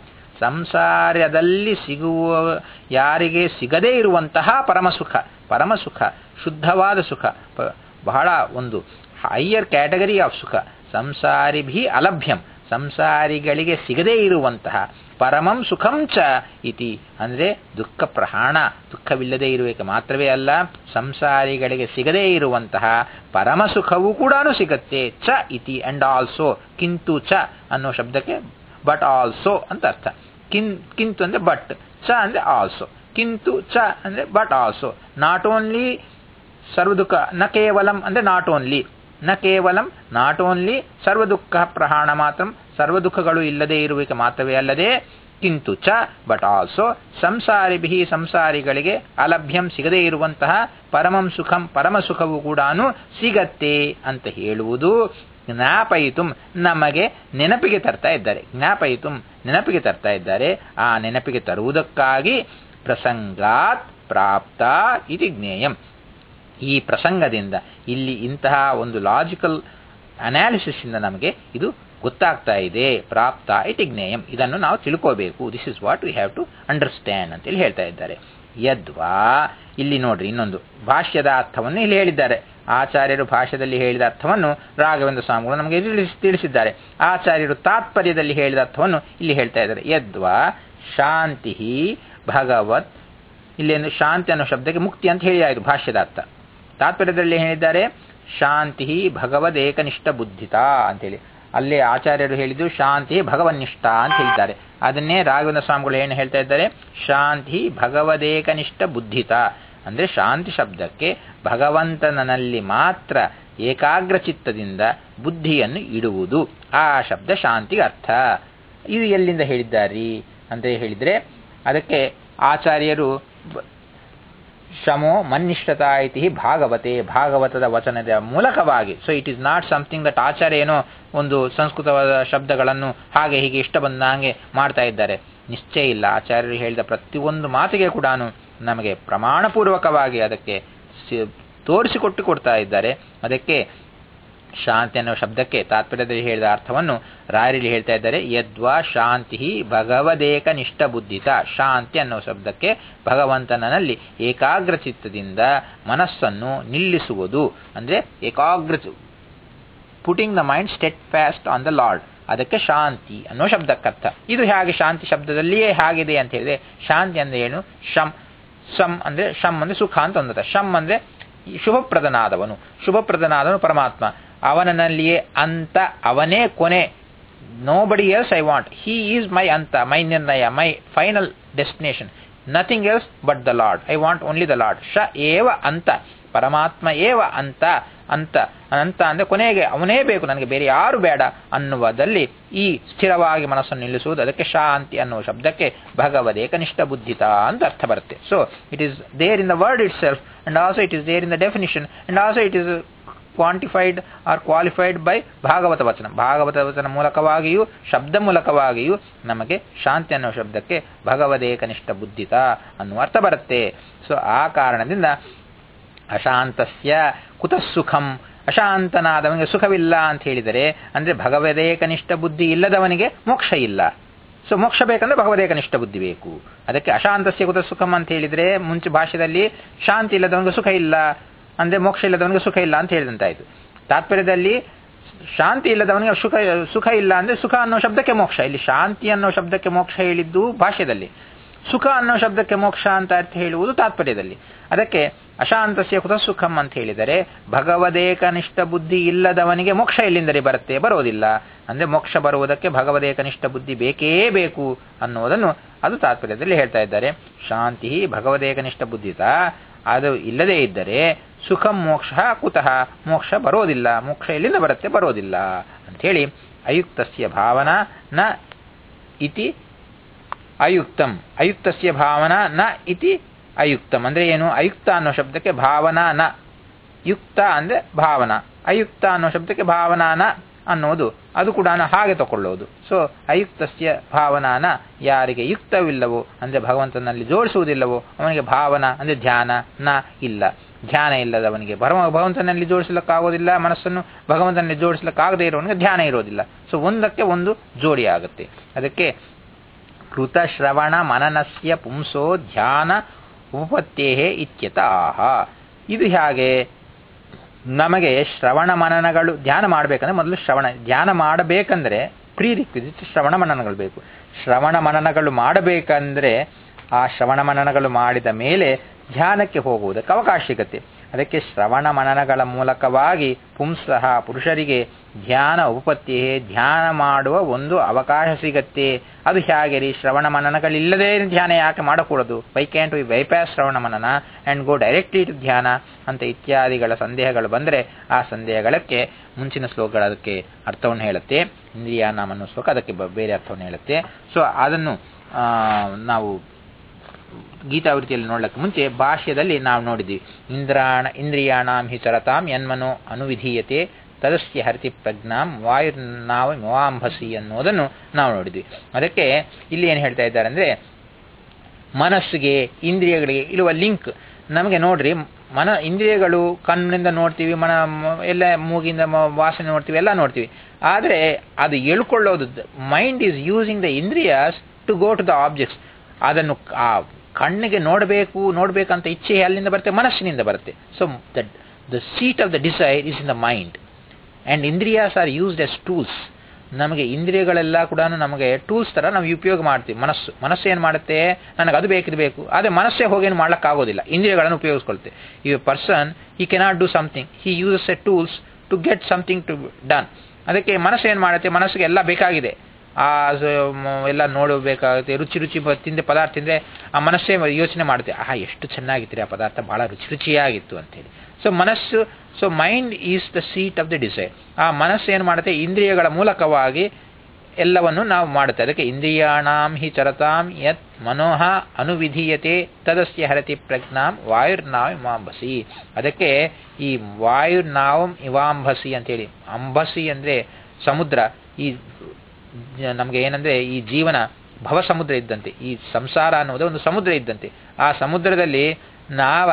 ಸಂಸಾರದಲ್ಲಿ ಸಿಗುವ ಯಾರಿಗೆ ಸಿಗದೇ ಇರುವಂತಹ ಪರಮ ಸುಖ ಪರಮ ಸುಖ ಶುದ್ಧವಾದ ಸುಖ ಪ- ಬಹಳ ಒಂದು ಹೈಯರ್ ಕ್ಯಾಟಗರಿ ಆಫ್ ಸುಖ ಸಂಸಾರಿಭಿ ಅಲಭ್ಯಂ ಸಂಸಾರಿಗಳಿಗೆ ಸಿಗದೇ ಇರುವಂತಹ ಪರಮಂ ಸುಖಂ ಚ ಇತಿ ಅಂದರೆ ದುಃಖ ಪ್ರಹಾಣ ದುಃಖವಿಲ್ಲದೆ ಇರುವಿಕೆ ಮಾತ್ರವೇ ಅಲ್ಲ ಸಂಸಾರಿಗಳಿಗೆ ಸಿಗದೇ ಇರುವಂತಹ ಪರಮ ಸುಖವೂ ಕೂಡ ಸಿಗತ್ತೆ ಚ ಇತಿ ಅಂಡ್ ಆಲ್ಸೋ ಕಿಂತು ಚ ಅನ್ನೋ ಶಬ್ದಕ್ಕೆ ಬಟ್ ಆಲ್ಸೋ ಅಂತ ಅರ್ಥ ಕಿನ್ ಕಿಂತು ಅಂದ್ರೆ ಬಟ್ ಚ ಅಂದ್ರೆ ಆಲ್ಸೋ ಕಿಂತು ಚ ಅಂದ್ರೆ ಬಟ್ ಆಲ್ಸೋ ನಾಟ್ ಓನ್ಲಿ ಸರ್ವ ದುಃಖ ನ ಕೇವಲಂ ಅಂದ್ರೆ ನಾಟ್ ಓನ್ಲಿ ನ ಕೇವಲಂ ನಾಟ್ ಓನ್ಲಿ ಸರ್ವ ದುಃಖ ಪ್ರಹಾಣ ಮಾತ್ರ ಸರ್ವ ದುಃಖಗಳು ಇಲ್ಲದೆ ಇರುವಿಕೆ ಮಾತ್ರವೇ ಅಲ್ಲದೆ ಕಿಂತು ಚ ಬಟ್ ಆಲ್ಸೋ ಸಂಸಾರಿಭಿ ಸಂಸಾರಿಗಳಿಗೆ ಅಲಭ್ಯಂ ಸಿಗದೇ ಇರುವಂತಹ ಪರಮಂ ಸುಖಂ ಪರಮ ಸುಖವು ಕೂಡ ಸಿಗತ್ತೆ ಅಂತ ಹೇಳುವುದು ಜ್ಞಾಪಯಿತು ನಮಗೆ ನೆನಪಿಗೆ ತರ್ತಾ ಇದ್ದಾರೆ ಜ್ಞಾಪಯಿತು ನೆನಪಿಗೆ ತರ್ತಾ ಇದ್ದಾರೆ ಆ ನೆನಪಿಗೆ ತರುವುದಕ್ಕಾಗಿ ಪ್ರಸಂಗಾತ್ ಪ್ರಾಪ್ತ ಇತಿ ಜ್ಞೇಯಂ ಈ ಪ್ರಸಂಗದಿಂದ ಇಲ್ಲಿ ಇಂತಹ ಒಂದು ಲಾಜಿಕಲ್ ಅನಾಲಿಸಿಸ್ ಇಂದ ನಮಗೆ ಇದು ಗೊತ್ತಾಗ್ತಾ ಇದೆ ಪ್ರಾಪ್ತ ಇತಿ ಜ್ಞೇಯಂ ಇದನ್ನು ನಾವು ತಿಳ್ಕೋಬೇಕು this is what we have to understand ಅಂತೇಳಿ ಹೇಳ್ತಾ ಇದ್ದಾರೆ ಯದ್ವಾ ಇಲ್ಲಿ ನೋಡ್ರಿ ಇನ್ನೊಂದು ಭಾಷ್ಯದ ಅರ್ಥವನ್ನು ಇಲ್ಲಿ ಹೇಳಿದ್ದಾರೆ ಆಚಾರ್ಯರು ಭಾಷ್ಯದಲ್ಲಿ ಹೇಳಿದ ಅರ್ಥವನ್ನು ರಾಘವೇಂದ್ರ ಸ್ವಾಮಿಗಳು ನಮಗೆ ತಿಳಿಸಿ- ತಿಳಿಸಿದ್ದಾರೆ ಆಚಾರ್ಯರು ತಾತ್ಪರ್ಯದಲ್ಲಿ ಹೇಳಿದ ಅರ್ಥವನ್ನು ಇಲ್ಲಿ ಹೇಳ್ತಾ ಇದ್ದಾರೆ ಯದ್ವಾ ಶಾಂತಿ ಭಗವತ್ ಇಲ್ಲೇನು ಶಾಂತಿ ಅನ್ನೋ ಶಬ್ದಕ್ಕೆ ಮುಕ್ತಿ ಅಂತ ಹೇಳಿ ಆಯಿತು ಭಾಷ್ಯದ ಅರ್ಥ ತಾತ್ಪರ್ಯದಲ್ಲಿ ಏನ್ ಹೇಳಿದ್ದಾರೆ ಶಾಂತಿ ಭಗವದ್ ಏಕನಿಷ್ಠ ಬುದ್ಧಿತ ಅಂತೇಳಿ ಅಲ್ಲಿ ಆಚಾರ್ಯರು ಹೇಳಿದ್ದು ಶಾಂತಿ ಭಗವನ್ನಿಷ್ಠ ಅಂತ ಹೇಳಿದ್ದಾರೆ ಅದನ್ನೇ ರಾಘವೇಂದ್ರ ಸ್ವಾಮಿಗಳು ಏನು ಹೇಳ್ತಾ ಇದ್ದಾರೆ ಶಾಂತಿ ಭಗವದೇಕನಿಷ್ಠ ಬುದ್ಧಿತ ಅಂದ್ರೆ ಶಾಂತಿ ಶಬ್ದಕ್ಕೆ ಭಗವಂತನಲ್ಲಿ ಮಾತ್ರ ಏಕಾಗ್ರ ಚಿತ್ತದಿಂದ ಬುದ್ಧಿಯನ್ನು ಇಡುವುದು ಆ ಶಬ್ದ ಶಾಂತಿಗೆ ಅರ್ಥ ಇದು ಎಲ್ಲಿಂದ ಹೇಳಿದ್ದಾರಿ ಅಂತ ಹೇಳಿದ್ರೆ ಅದಕ್ಕೆ ಆಚಾರ್ಯರು ಬ- ಶಮೋ ಮನ್ನಿಷ್ಠತಾ ಇತಿ ಭಾಗವತೆ ಭಾಗವತದ ವಚನದ ಮೂಲಕವಾಗಿ so it is not something that ಆಚಾರ್ಯ ಏನೋ ಒಂದು ಸಂಸ್ಕೃತವಾದ ಶಬ್ದಗಳನ್ನು ಹಾಗೆ ಹೀಗೆ ಇಷ್ಟ ಬಂದಂಗೆ ಮಾಡ್ತಾ ಇದ್ದಾರೆ ನಿಶ್ಚಯ ಇಲ್ಲ ಆಚಾರ್ಯರು ಹೇಳಿದ ಪ್ರತಿಯೊಂದು ಮಾತಿಗೆ ಕೂಡ ನಮಗೆ ಪ್ರಮಾಣಪೂರ್ವಕವಾಗಿ ಅದಕ್ಕೆ ಸಿ- ತೋರಿಸಿಕೊಟ್ಟು ಕೊಡ್ತಾ ಇದ್ದಾರೆ ಅದಕ್ಕೆ ಶಾಂತಿ ಅನ್ನೋ ಶಬ್ದಕ್ಕೆ ತಾತ್ಪರ್ಯದಲ್ಲಿ ಹೇಳಿದ ಅರ್ಥವನ್ನು ರಾಯರಲ್ಲಿ ಹೇಳ್ತಾ ಇದ್ದಾರೆ ಯದ್ವಾ ಶಾಂತಿ ಭಗವದೇಕ ನಿಷ್ಠ ಬುದ್ಧಿತ ಶಾಂತಿ ಅನ್ನೋ ಶಬ್ದಕ್ಕೆ ಭಗವಂತನಲ್ಲಿ ಏಕಾಗ್ರ ಚಿತ್ತದಿಂದ ಮನಸ್ಸನ್ನು ನಿಲ್ಲಿಸುವುದು ಅಂದ್ರೆ ಏಕಾಗ್ರ putting the mind steadfast on the Lord ಅದಕ್ಕೆ ಶಾಂತಿ ಅನ್ನೋ ಶಬ್ದಕ್ಕರ್ಥ ಇದು ಹೇಗೆ ಶಾಂತಿ ಶಬ್ದದಲ್ಲಿಯೇ ಹೇಗಿದೆ ಅಂತ ಹೇಳಿದ್ರೆ ಶಾಂತಿ ಅಂದ್ರೆ ಏನು ಶಮ್ ಶಮ್ ಅಂದ್ರೆ ಶಮ್ ಅಂದ್ರೆ ಸುಖ ಅಂತ ಒಂದರ್ಥ ಶಮ್ ಅಂದ್ರೆ ಈ ಶುಭಪ್ರದನಾದವನು ಶುಭಪ್ರದನಾದವನು ಪರಮಾತ್ಮ ಅವನಲ್ಲಿಯೇ ಅಂತ ಅವನೇ ಕೊನೆ nobody else I want he is my ಅಂತ ಮೈ ನಿರ್ಣಯ my final destination nothing else but the Lord I want only the Lord ಶ ಏವ ಅಂತ ಪರಮಾತ್ಮ ಏವ ಅಂತ ಅಂತ ಅಂತ ಅಂದ್ರೆ ಕೊನೆಗೆ ಅವನೇ ಬೇಕು ನನಗೆ ಬೇರೆ ಯಾರು ಬೇಡ ಅನ್ನುವುದಲ್ಲಿ ಈ ಸ್ಥಿರವಾಗಿ ಮನಸ್ಸನ್ನು ನಿಲ್ಲಿಸುವುದು ಅದಕ್ಕೆ ಶಾಂತಿ ಅನ್ನುವ ಶಬ್ದಕ್ಕೆ ಭಗವದ್ ಏಕನಿಷ್ಠ ಬುದ್ಧಿತ ಅಂತ ಅರ್ಥ ಬರುತ್ತೆ so it is there in the word itself and also it is there in the definition and also it is quantified or qualified by Bhagavata vachana Bhagavata ವಚನ ಮೂಲಕವಾಗಿಯೂ ಶಬ್ದ ಮೂಲಕವಾಗಿಯೂ ನಮಗೆ ಶಾಂತಿ ಅನ್ನೋ ಶಬ್ದಕ್ಕೆ ಭಗವದೇಕನಿಷ್ಠ ಬುದ್ಧಿತ ಅನ್ನುವ ಅರ್ಥ ಬರುತ್ತೆ ಸೊ ಆ ಕಾರಣದಿಂದ ಅಶಾಂತಸ್ಯ ಕುತಃ ಸುಖಂ ಅಶಾಂತನಾದವನಿಗೆ ಸುಖವಿಲ್ಲ ಅಂತ ಹೇಳಿದರೆ ಅಂದ್ರೆ ಭಗವದೇಕನಿಷ್ಠ ಬುದ್ಧಿ ಇಲ್ಲದವನಿಗೆ ಮೋಕ್ಷ ಇಲ್ಲ ಸೊ ಮೋಕ್ಷ ಬೇಕಂದ್ರೆ ಭಗವದೇಕನಿಷ್ಠ ಬುದ್ಧಿ ಬೇಕು ಅದಕ್ಕೆ ಅಶಾಂತಸ್ಯ ಕುತ ಸುಖಂ ಅಂತ ಹೇಳಿದ್ರೆ ಮುಂಚೆ ಭಾಷೆಯಲ್ಲಿ ಶಾಂತಿ ಇಲ್ಲದವನಿಗೆ ಸುಖ ಇಲ್ಲ ಅಂದ್ರೆ ಮೋಕ್ಷ ಇಲ್ಲದವನಿಗೆ ಸುಖ ಇಲ್ಲ ಅಂತ ಹೇಳಿದಂತಾಯ್ತು ತಾತ್ಪರ್ಯದಲ್ಲಿ ಶಾಂತಿ ಇಲ್ಲದವನಿಗೆ ಸುಖ ಸುಖ ಇಲ್ಲ ಅಂದ್ರೆ ಸುಖ ಅನ್ನೋ ಶಬ್ದಕ್ಕೆ ಮೋಕ್ಷ ಇಲ್ಲಿ ಶಾಂತಿ ಅನ್ನೋ ಶಬ್ದಕ್ಕೆ ಮೋಕ್ಷ ಹೇಳಿದ್ದು ಭಾಷ್ಯದಲ್ಲಿ ಸುಖ ಅನ್ನೋ ಶಬ್ದಕ್ಕೆ ಮೋಕ್ಷ ಅಂತ ಅರ್ಥ ಹೇಳುವುದು ತಾತ್ಪರ್ಯದಲ್ಲಿ ಅದಕ್ಕೆ ಅಶಾಂತಸ್ಯ ಕುತ ಸುಖಂ ಅಂತ ಹೇಳಿದರೆ ಭಗವದೇಕನಿಷ್ಠ ಬುದ್ಧಿ ಇಲ್ಲದವನಿಗೆ ಮೋಕ್ಷ ಎಲ್ಲಿಂದಲೇ ಬರುತ್ತೆ ಬರೋದಿಲ್ಲ ಅಂದ್ರೆ ಮೋಕ್ಷ ಬರುವುದಕ್ಕೆ ಭಗವದೇಕನಿಷ್ಠ ಬುದ್ಧಿ ಬೇಕೇ ಬೇಕು ಅನ್ನುವುದನ್ನು ಅದು ತಾತ್ಪರ್ಯದಲ್ಲಿ ಹೇಳ್ತಾ ಇದ್ದಾರೆ ಶಾಂತಿ ಭಗವದೇಕನಿಷ್ಠ ಬುದ್ಧಿತ ಅದು ಇಲ್ಲದೇ ಇದ್ದರೆ ಸುಖಂ ಮೋಕ್ಷ ಕುತಃ ಮೋಕ್ಷ ಬರೋದಿಲ್ಲ ಮೋಕ್ಷ ಎಲ್ಲಿಂದ ಬರುತ್ತೆ ಬರೋದಿಲ್ಲ ಅಂಥೇಳಿ ಅಯುಕ್ತಸ್ಯ ಭಾವನಾ ನ ಇತಿ ಅಯುಕ್ತಂ ಅಯುಕ್ತಸ್ಯ ಭಾವನಾ ನ ಇತಿ ಅಯುಕ್ತಂ ಅಂದ್ರೆ ಏನು ಅಯುಕ್ತ ಅನ್ನೋ ಶಬ್ದಕ್ಕೆ ಭಾವನಾ ನ ಯುಕ್ತ ಅಂದ್ರೆ ಭಾವನಾ ಅಯುಕ್ತ ಅನ್ನೋ ಶಬ್ದಕ್ಕೆ ಭಾವನಾ ನ ಅನ್ನೋದು ಅದು ಕೂಡ ಹಾಗೆ ತಗೊಳ್ಳೋದು ಸೊ ಅಯುಕ್ತಸ್ಯ ಭಾವನಾನ ಯಾರಿಗೆ ಯುಕ್ತವಿಲ್ಲವೋ ಅಂದರೆ ಭಗವಂತನಲ್ಲಿ ಜೋಡಿಸುವುದಿಲ್ಲವೋ ಅವನಿಗೆ ಭಾವನ ಅಂದರೆ ಧ್ಯಾನ ನ ಇಲ್ಲ ಧ್ಯಾನ ಇಲ್ಲದವನಿಗೆ ಭಗವ ಭಗವಂತನಲ್ಲಿ ಜೋಡಿಸಲಿಕ್ಕಾಗೋದಿಲ್ಲ ಮನಸ್ಸನ್ನು ಭಗವಂತನಲ್ಲಿ ಜೋಡಿಸಲಿಕ್ಕಾಗದೇ ಇರೋವನಿಗೆ ಧ್ಯಾನ ಇರೋದಿಲ್ಲ ಸೊ ಒಂದಕ್ಕೆ ಒಂದು ಜೋಡಿ ಆಗುತ್ತೆ ಅದಕ್ಕೆ ಕೃತ ಶ್ರವಣ ಮನನಸ್ಯ ಪುಂಸೋ ಧ್ಯಾನ ಉಪಪತ್ತೇಹೇ ಇತ್ಯತ ಆಹ ಇದು ಹೇಗೆ ನಮಗೆ ಶ್ರವಣ ಮನನಗಳು ಧ್ಯಾನ ಮಾಡಬೇಕಂದ್ರೆ ಮೊದಲು ಶ್ರವಣ ಧ್ಯಾನ ಮಾಡಬೇಕಂದ್ರೆ ಪ್ರೀ ರಿಕ್ವಿಸಿಟ್ ಶ್ರವಣ ಮನನಗಳು ಬೇಕು ಶ್ರವಣ ಮನನಗಳು ಮಾಡಬೇಕಂದ್ರೆ ಆ ಶ್ರವಣ ಮನನಗಳು ಮಾಡಿದ ಮೇಲೆ ಧ್ಯಾನಕ್ಕೆ ಹೋಗುವುದಕ್ಕೆ ಅವಕಾಶ ಸಿಗತ್ತೆ ಅದಕ್ಕೆ ಶ್ರವಣ ಮನನಗಳ ಮೂಲಕವಾಗಿ ಪುಂಸಃ ಪುರುಷರಿಗೆ ಧ್ಯಾನ ಉಪಪತ್ತಿ ಧ್ಯಾನ ಮಾಡುವ ಒಂದು ಅವಕಾಶ ಸಿಗತ್ತೆ ಅದು ಹೇಗೆ ರೀ ಶ್ರವಣ ಮನನಗಳಿಲ್ಲದೆ ಧ್ಯಾನ ಯಾಕೆ ಮಾಡಕೂಡದು why can't we bypass shravana manana and go directly to ಧ್ಯಾನ ಅಂತ ಇತ್ಯಾದಿಗಳ ಸಂದೇಹಗಳು ಬಂದರೆ ಆ ಸಂದೇಹಗಳಕ್ಕೆ ಮುಂಚಿನ ಶ್ಲೋಕಗಳು ಅದಕ್ಕೆ ಅರ್ಥವನ್ನು ಹೇಳುತ್ತೆ ಇಂದ್ರಿಯ ನಾಮನ್ನು ಶ್ಲೋಕ ಅದಕ್ಕೆ ಬೇರೆ ಅರ್ಥವನ್ನು ಹೇಳುತ್ತೆ ಸೊ ಅದನ್ನು ನಾವು ಗೀತಾವೃತ್ತಿಯಲ್ಲಿ ನೋಡಲಿಕ್ಕೆ ಮುಂಚೆ ಭಾಷ್ಯದಲ್ಲಿ ನಾವು ನೋಡಿದ್ವಿ ಇಂದ್ರಾಣ ಇಂದ್ರಿಯಾಣಾಂ ಹಿ ಚರತಾಂ ಯನ್ಮನೋ ಅನುವಿಧೀಯತೆ ತದಸ್ಯ ಹರಿತಿ ಪ್ರಜ್ಞಾಂ ವಾಯುರ್ನಾವ ಮವಾಂಭಸಿ ಅನ್ನೋದನ್ನು ನಾವು ನೋಡಿದ್ವಿ ಅದಕ್ಕೆ ಇಲ್ಲಿ ಏನು ಹೇಳ್ತಾ ಇದ್ದಾರೆ ಅಂದರೆ ಮನಸ್ಸಿಗೆ ಇಂದ್ರಿಯಗಳಿಗೆ ಇರುವ ಲಿಂಕ್ ನಮಗೆ ನೋಡ್ರಿ ಮನ ಇಂದ್ರಿಯಗಳು ಕಣ್ಣಿನಿಂದ ನೋಡ್ತೀವಿ ಮನ ಎಲ್ಲ ಮೂಗಿಂದ ವಾಸನೆ ನೋಡ್ತೀವಿ ಎಲ್ಲ ನೋಡ್ತೀವಿ ಆದರೆ ಅದು ಎಳ್ಕೊಳ್ಳೋದು mind is using the indriyas to go to the objects ಅದನ್ನು ಆ ಕಣ್ಣಿಗೆ ನೋಡಬೇಕು ನೋಡಬೇಕಂತ ಇಚ್ಛೆ ಅಲ್ಲಿಂದ ಬರುತ್ತೆ ಮನಸ್ಸಿನಿಂದ ಬರುತ್ತೆ so the the seat of the desire is in the mind and indriyas are used as tools ನಮಗೆ ಇಂದ್ರಿಯಗಳೆಲ್ಲ ಕೂಡ ನಮಗೆ ಟೂಲ್ಸ್ ಥರ ನಾವು ಉಪಯೋಗ ಮಾಡ್ತೀವಿ ಮನಸ್ಸು ಮನಸ್ಸು ಏನು ಮಾಡುತ್ತೆ ನನಗೆ ಅದು ಬೇಕಿದು ಬೇಕು ಆದರೆ ಮನಸ್ಸೇ ಹೋಗೇನು ಮಾಡೋಕ್ಕಾಗೋದಿಲ್ಲ ಇಂದ್ರಿಯಗಳನ್ನು ಉಪಯೋಗಿಸ್ಕೊಳ್ತೆ ಈ person he cannot do something he uses a tools to get something to done ಅದಕ್ಕೆ ಮನಸ್ಸು ಏನು ಮಾಡುತ್ತೆ ಮನಸ್ಸಿಗೆ ಎಲ್ಲ ಬೇಕಾಗಿದೆ ಆ ಎಲ್ಲ ನೋಡಬೇಕಾಗುತ್ತೆ ರುಚಿ ರುಚಿ ತಿಂದೆ ಪದಾರ್ಥ ತಿಂದರೆ ಆ ಮನಸ್ಸೇ ಯೋಚನೆ ಮಾಡುತ್ತೆ ಆಹಾ ಎಷ್ಟು ಚೆನ್ನಾಗಿತ್ತು ಆ ಪದಾರ್ಥ ಭಾಳ ರುಚಿ ರುಚಿಯಾಗಿತ್ತು ಅಂತೇಳಿ ಸೊ ಮನಸ್ಸು so mind is the seat of the desire ಆ ಮನಸ್ಸು ಏನು ಮಾಡುತ್ತೆ ಇಂದ್ರಿಯಗಳ ಮೂಲಕವಾಗಿ ಎಲ್ಲವನ್ನು ನಾವು ಮಾಡುತ್ತೆ ಅದಕ್ಕೆ ಇಂದ್ರಿಯಾಣಾಂ ಹಿ ಚರತಾಂ ಯತ್ ಮನೋಹ ಅನುವಿಧೀಯತೆ ತದಸ್ಯ ಹರತಿ ಪ್ರಜ್ಞಾಂ ವಾಯುರ್ನಾವ್ ಇಮಾಂಬಸಿ ಅದಕ್ಕೆ ಈ ವಾಯುರ್ನಾವಂ ಇವಾಂಬಸಿ ಅಂತೇಳಿ ಅಂಬಸಿ ಅಂದರೆ ಸಮುದ್ರ ಈ ನಮಗೆ ಏನಂದರೆ ಈ ಜೀವನ ಭವ ಸಮುದ್ರ ಇದ್ದಂತೆ ಈ ಸಂಸಾರ ಅನ್ನೋದು ಒಂದು ಸಮುದ್ರ ಇದ್ದಂತೆ ಆ ಸಮುದ್ರದಲ್ಲಿ ನಾವ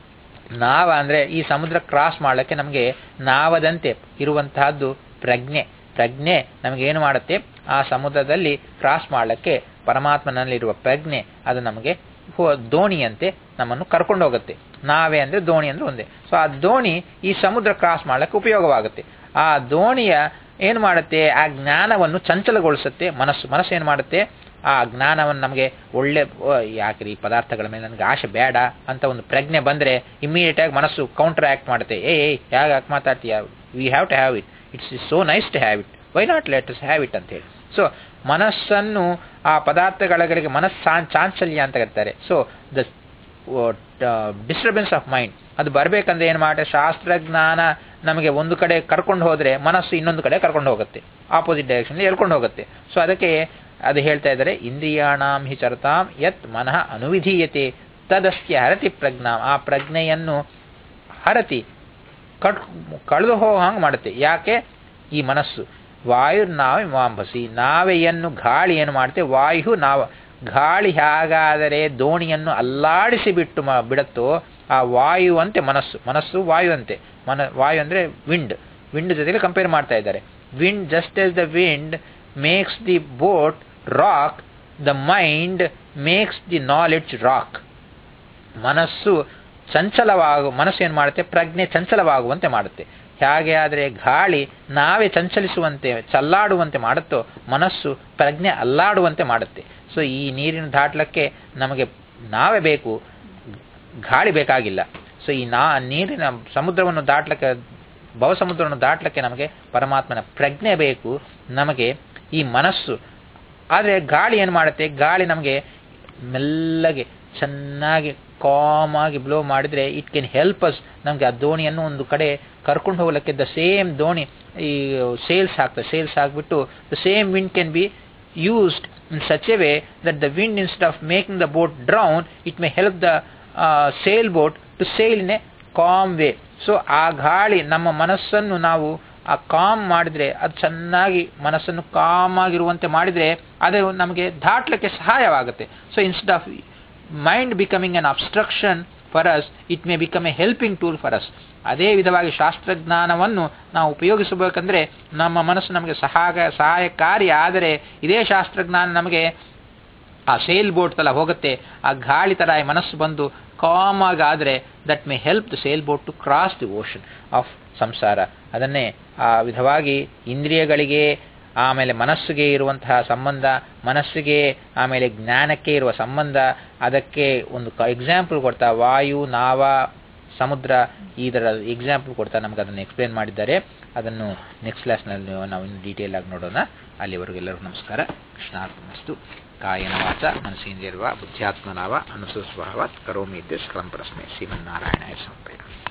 ನಾವ ಅಂದರೆ ಈ ಸಮುದ್ರ ಕ್ರಾಸ್ ಮಾಡಲಿಕ್ಕೆ ನಮಗೆ ನಾವದಂತೆ ಇರುವಂತಹದ್ದು ಪ್ರಜ್ಞೆ ಪ್ರಜ್ಞೆ ನಮಗೇನು ಮಾಡುತ್ತೆ ಆ ಸಮುದ್ರದಲ್ಲಿ ಕ್ರಾಸ್ ಮಾಡಲಿಕ್ಕೆ ಪರಮಾತ್ಮನಲ್ಲಿರುವ ಪ್ರಜ್ಞೆ ಅದು ನಮಗೆ ದೋಣಿಯಂತೆ ನಮ್ಮನ್ನು ಕರ್ಕೊಂಡು ಹೋಗುತ್ತೆ ನಾವೇ ಅಂದರೆ ದೋಣಿ ಅಂದರೆ ಒಂದೇ ಸೊ ಆ ದೋಣಿ ಈ ಸಮುದ್ರ ಕ್ರಾಸ್ ಮಾಡಲಿಕ್ಕೆ ಉಪಯೋಗವಾಗುತ್ತೆ ಆ ದೋಣಿಯ ಏನು ಮಾಡುತ್ತೆ ಆ ಜ್ಞಾನವನ್ನು ಚಂಚಲಗೊಳಿಸುತ್ತೆ ಮನಸ್ಸು ಮನಸ್ಸು ಏನು ಮಾಡುತ್ತೆ ಆ ಜ್ಞಾನವನ್ನು ನಮಗೆ ಒಳ್ಳೆ ಯಾಕ್ರಿ ಈ ಪದಾರ್ಥಗಳ ಮೇಲೆ ನನಗೆ ಆಶೆ ಬೇಡ ಅಂತ ಒಂದು ಪ್ರಜ್ಞೆ ಬಂದರೆ ಇಮಿಡಿಯೇಟ್ ಆಗಿ ಮನಸ್ಸು ಕೌಂಟರ್ ಆಕ್ಟ್ ಮಾಡುತ್ತೆ ಏ ಏ ಯಾಕೆ ಯಾಕೆ ಮಾತಾಡ್ತೀಯ we have to have it it's is so nice to have it why not let us have it ಅಂತೇಳಿ ಸೊ ಮನಸ್ಸನ್ನು ಆ ಪದಾರ್ಥಗಳಿಗೆ ಮನಸ್ಸಾ ಚಾಂಚಲ್ಯ ಅಂತ ಕರೀತಾರೆ so the disturbance of mind ಅದು ಬರಬೇಕಂದ್ರೆ ಏನು ಮಾಡುತ್ತೆ ಶಾಸ್ತ್ರಜ್ಞಾನ ನಮಗೆ ಒಂದು ಕಡೆ ಕರ್ಕೊಂಡು ಹೋದರೆ ಮನಸ್ಸು ಇನ್ನೊಂದು ಕಡೆ ಕರ್ಕೊಂಡು ಹೋಗುತ್ತೆ ಆಪೋಸಿಟ್ ಡೈರೆಕ್ಷನ್ ಎಳ್ಕೊಂಡು ಹೋಗುತ್ತೆ ಸೊ ಅದಕ್ಕೆ ಅದು ಹೇಳ್ತಾ ಇದ್ದಾರೆ ಇಂದ್ರಿಯಾಣಾಂ ಹಿ ಚರತಾಂ ಯತ್ ಮನಃ ಅನುವಿಧೀಯತೆ ತದಸ್ಯ ಹರತಿ ಪ್ರಜ್ಞಾಂ ಆ ಪ್ರಜ್ಞೆಯನ್ನು ಹರತಿ ಕಟ್ ಕಳೆದು ಹೋಗೋ ಹಂಗೆ ಮಾಡುತ್ತೆ ಯಾಕೆ ಈ ಮನಸ್ಸು ವಾಯು ನಾವೆ ಮಾಂಬಸಿ ನಾವೆಯನ್ನು ಗಾಳಿ ಏನು ಮಾಡುತ್ತೆ ವಾಯು ನಾವ ಗಾಳಿ ಹೇಗಾದರೆ ದೋಣಿಯನ್ನು ಅಲ್ಲಾಡಿಸಿ ಬಿಟ್ಟು ಬಿಡುತ್ತೋ ಆ ವಾಯು ಅಂತೆ ಮನಸ್ಸು ಮನಸ್ಸು ವಾಯು ಅಂತೆ ಮನ ವಾಯು ಅಂದರೆ ವಿಂಡ್ ವಿಂಡ್ ಜೊತೆಗೆ ಕಂಪೇರ್ ಮಾಡ್ತಾ ಇದ್ದಾರೆ wind just as the wind makes the boat rock the mind makes the knowledge rock ಮನಸ್ಸು ಚಂಚಲವಾಗು ಮನಸ್ಸು ಏನು ಮಾಡುತ್ತೆ ಪ್ರಜ್ಞೆ ಚಂಚಲವಾಗುವಂತೆ ಮಾಡುತ್ತೆ ಹೇಗೆ ಆದರೆ ಗಾಳಿ ನಾವೇ ಚಂಚಲಿಸುವಂತೆ ಚಲ್ಲಾಡುವಂತೆ ಮಾಡುತ್ತೋ ಮನಸ್ಸು ಪ್ರಜ್ಞೆ ಅಲ್ಲಾಡುವಂತೆ ಮಾಡುತ್ತೆ ಸೊ ಈ ನೀರಿನ ದಾಟ್ಲಕ್ಕೆ ನಮಗೆ ನಾವೇ ಬೇಕು ಗಾಳಿ ಬೇಕಾಗಿಲ್ಲ ಸೊ ಈ ನಾ ನೀರಿನ ಸಮುದ್ರವನ್ನು ದಾಟ್ಲಕ್ಕೆ ಭವಸಮುದ್ರವನ್ನು ದಾಟ್ಲಿಕ್ಕೆ ನಮಗೆ ಪರಮಾತ್ಮನ ಪ್ರಜ್ಞೆ ಬೇಕು ನಮಗೆ ಈ ಮನಸ್ಸು ಆದರೆ ಗಾಳಿ ಏನು ಮಾಡುತ್ತೆ ಗಾಳಿ ನಮಗೆ ಮೆಲ್ಲಗೆ ಚೆನ್ನಾಗಿ ಕಾಮಾಗಿ ಬ್ಲೋ ಮಾಡಿದರೆ ಇಟ್ ಕೆನ್ ಹೆಲ್ಪ್ ಅಸ್ ನಮಗೆ ಆ ದೋಣಿಯನ್ನು ಒಂದು ಕಡೆ ಕರ್ಕೊಂಡು ಹೋಗ್ಲಿಕ್ಕೆ ದ ಸೇಮ್ ದೋಣಿ ಈ ಸೇಲ್ಸ್ ಹಾಕ್ತದೆ ಸೇಲ್ಸ್ ಹಾಕ್ಬಿಟ್ಟು the same wind can be used in such a way that the wind instead of making the boat drown it may help the uh, sailboat to sail in a calm way so ಆ ಗಾಳಿ ನಮ್ಮ ಮನಸ್ಸನ್ನು ನಾವು ಆ com ಮಾಡಿದ್ರೆ ಅದು ಚೆನ್ನಾಗಿ ಮನಸ್ಸನ್ನು ಕಾಮ್ ಆಗಿರುವಂತೆ ಮಾಡಿದ್ರೆ ಅದು ನಮಗೆ ದಾಟ್ಲಿಕ್ಕೆ ಸಹಾಯವಾಗುತ್ತೆ so instead of mind becoming an obstruction for us it may become a helping tool for us ಅದೇ ವಿಧವಾಗಿ ಶಾಸ್ತ್ರಜ್ಞಾನವನ್ನು ನಾವು ಉಪಯೋಗಿಸಬೇಕಂದ್ರೆ ನಮ್ಮ ಮನಸ್ಸು ನಮಗೆ ಸಹಾಯ ಸಹಾಯಕಾರಿ ಆದರೆ ಇದೇ ಶಾಸ್ತ್ರಜ್ಞಾನ ನಮಗೆ ಆ ಸೇಲ್ ಬೋಟ್ ತರ ಹೋಗುತ್ತೆ ಆ ಗಾಳಿ ತರ ಈ ಮನಸ್ಸು ಬಂದು ಕಾಮ್ ಆಗಿ ಆದರೆ that may help the sail boat to cross the ocean of samsara ಅದನ್ನೇ ಆ ವಿಧವಾಗಿ ಇಂದ್ರಿಯಗಳಿಗೆ ಆಮೇಲೆ ಮನಸ್ಸಿಗೆ ಇರುವಂತಹ ಸಂಬಂಧ ಮನಸ್ಸಿಗೆ ಆಮೇಲೆ ಜ್ಞಾನಕ್ಕೆ ಇರುವ ಸಂಬಂಧ ಅದಕ್ಕೆ ಒಂದು ಎಕ್ಸಾಂಪಲ್ ಕೊಡ್ತಾ ವಾಯು ನಾವ ಸಮುದ್ರ ಇದರ ಎಕ್ಸಾಂಪಲ್ ಕೊಡ್ತಾ ನಮ್ಗೆ ಅದನ್ನು ಎಕ್ಸ್ಪ್ಲೇನ್ ಮಾಡಿದ್ದಾರೆ ಅದನ್ನು ನೆಕ್ಸ್ಟ್ ಕ್ಲಾಸ್ನಲ್ಲಿ ನಾವು ಇನ್ನು ಡೀಟೇಲ್ ಆಗಿ ನೋಡೋಣ ಅಲ್ಲಿವರೆಗೂ ಎಲ್ಲರಿಗೂ ನಮಸ್ಕಾರ ಕೃಷ್ಣಾರ್ಪಣಸ್ತು ಕಾಯನ ವಾಚ ಮನಸ್ಸೇಂದ್ರಿಯರ್ವ ಬುದ್ಧ್ಯಾತ್ಮನಾವ ಅನುಸುಸ್ವಭಾವಾತ್ ಕರೋಮಿ ಇದ್ದೆ ಸ್ಕಲಂ ಪ್ರಶ್ನೆ ಶ್ರೀಮನ್ನಾರಾಯಣ ಸಮರ್ಪಯ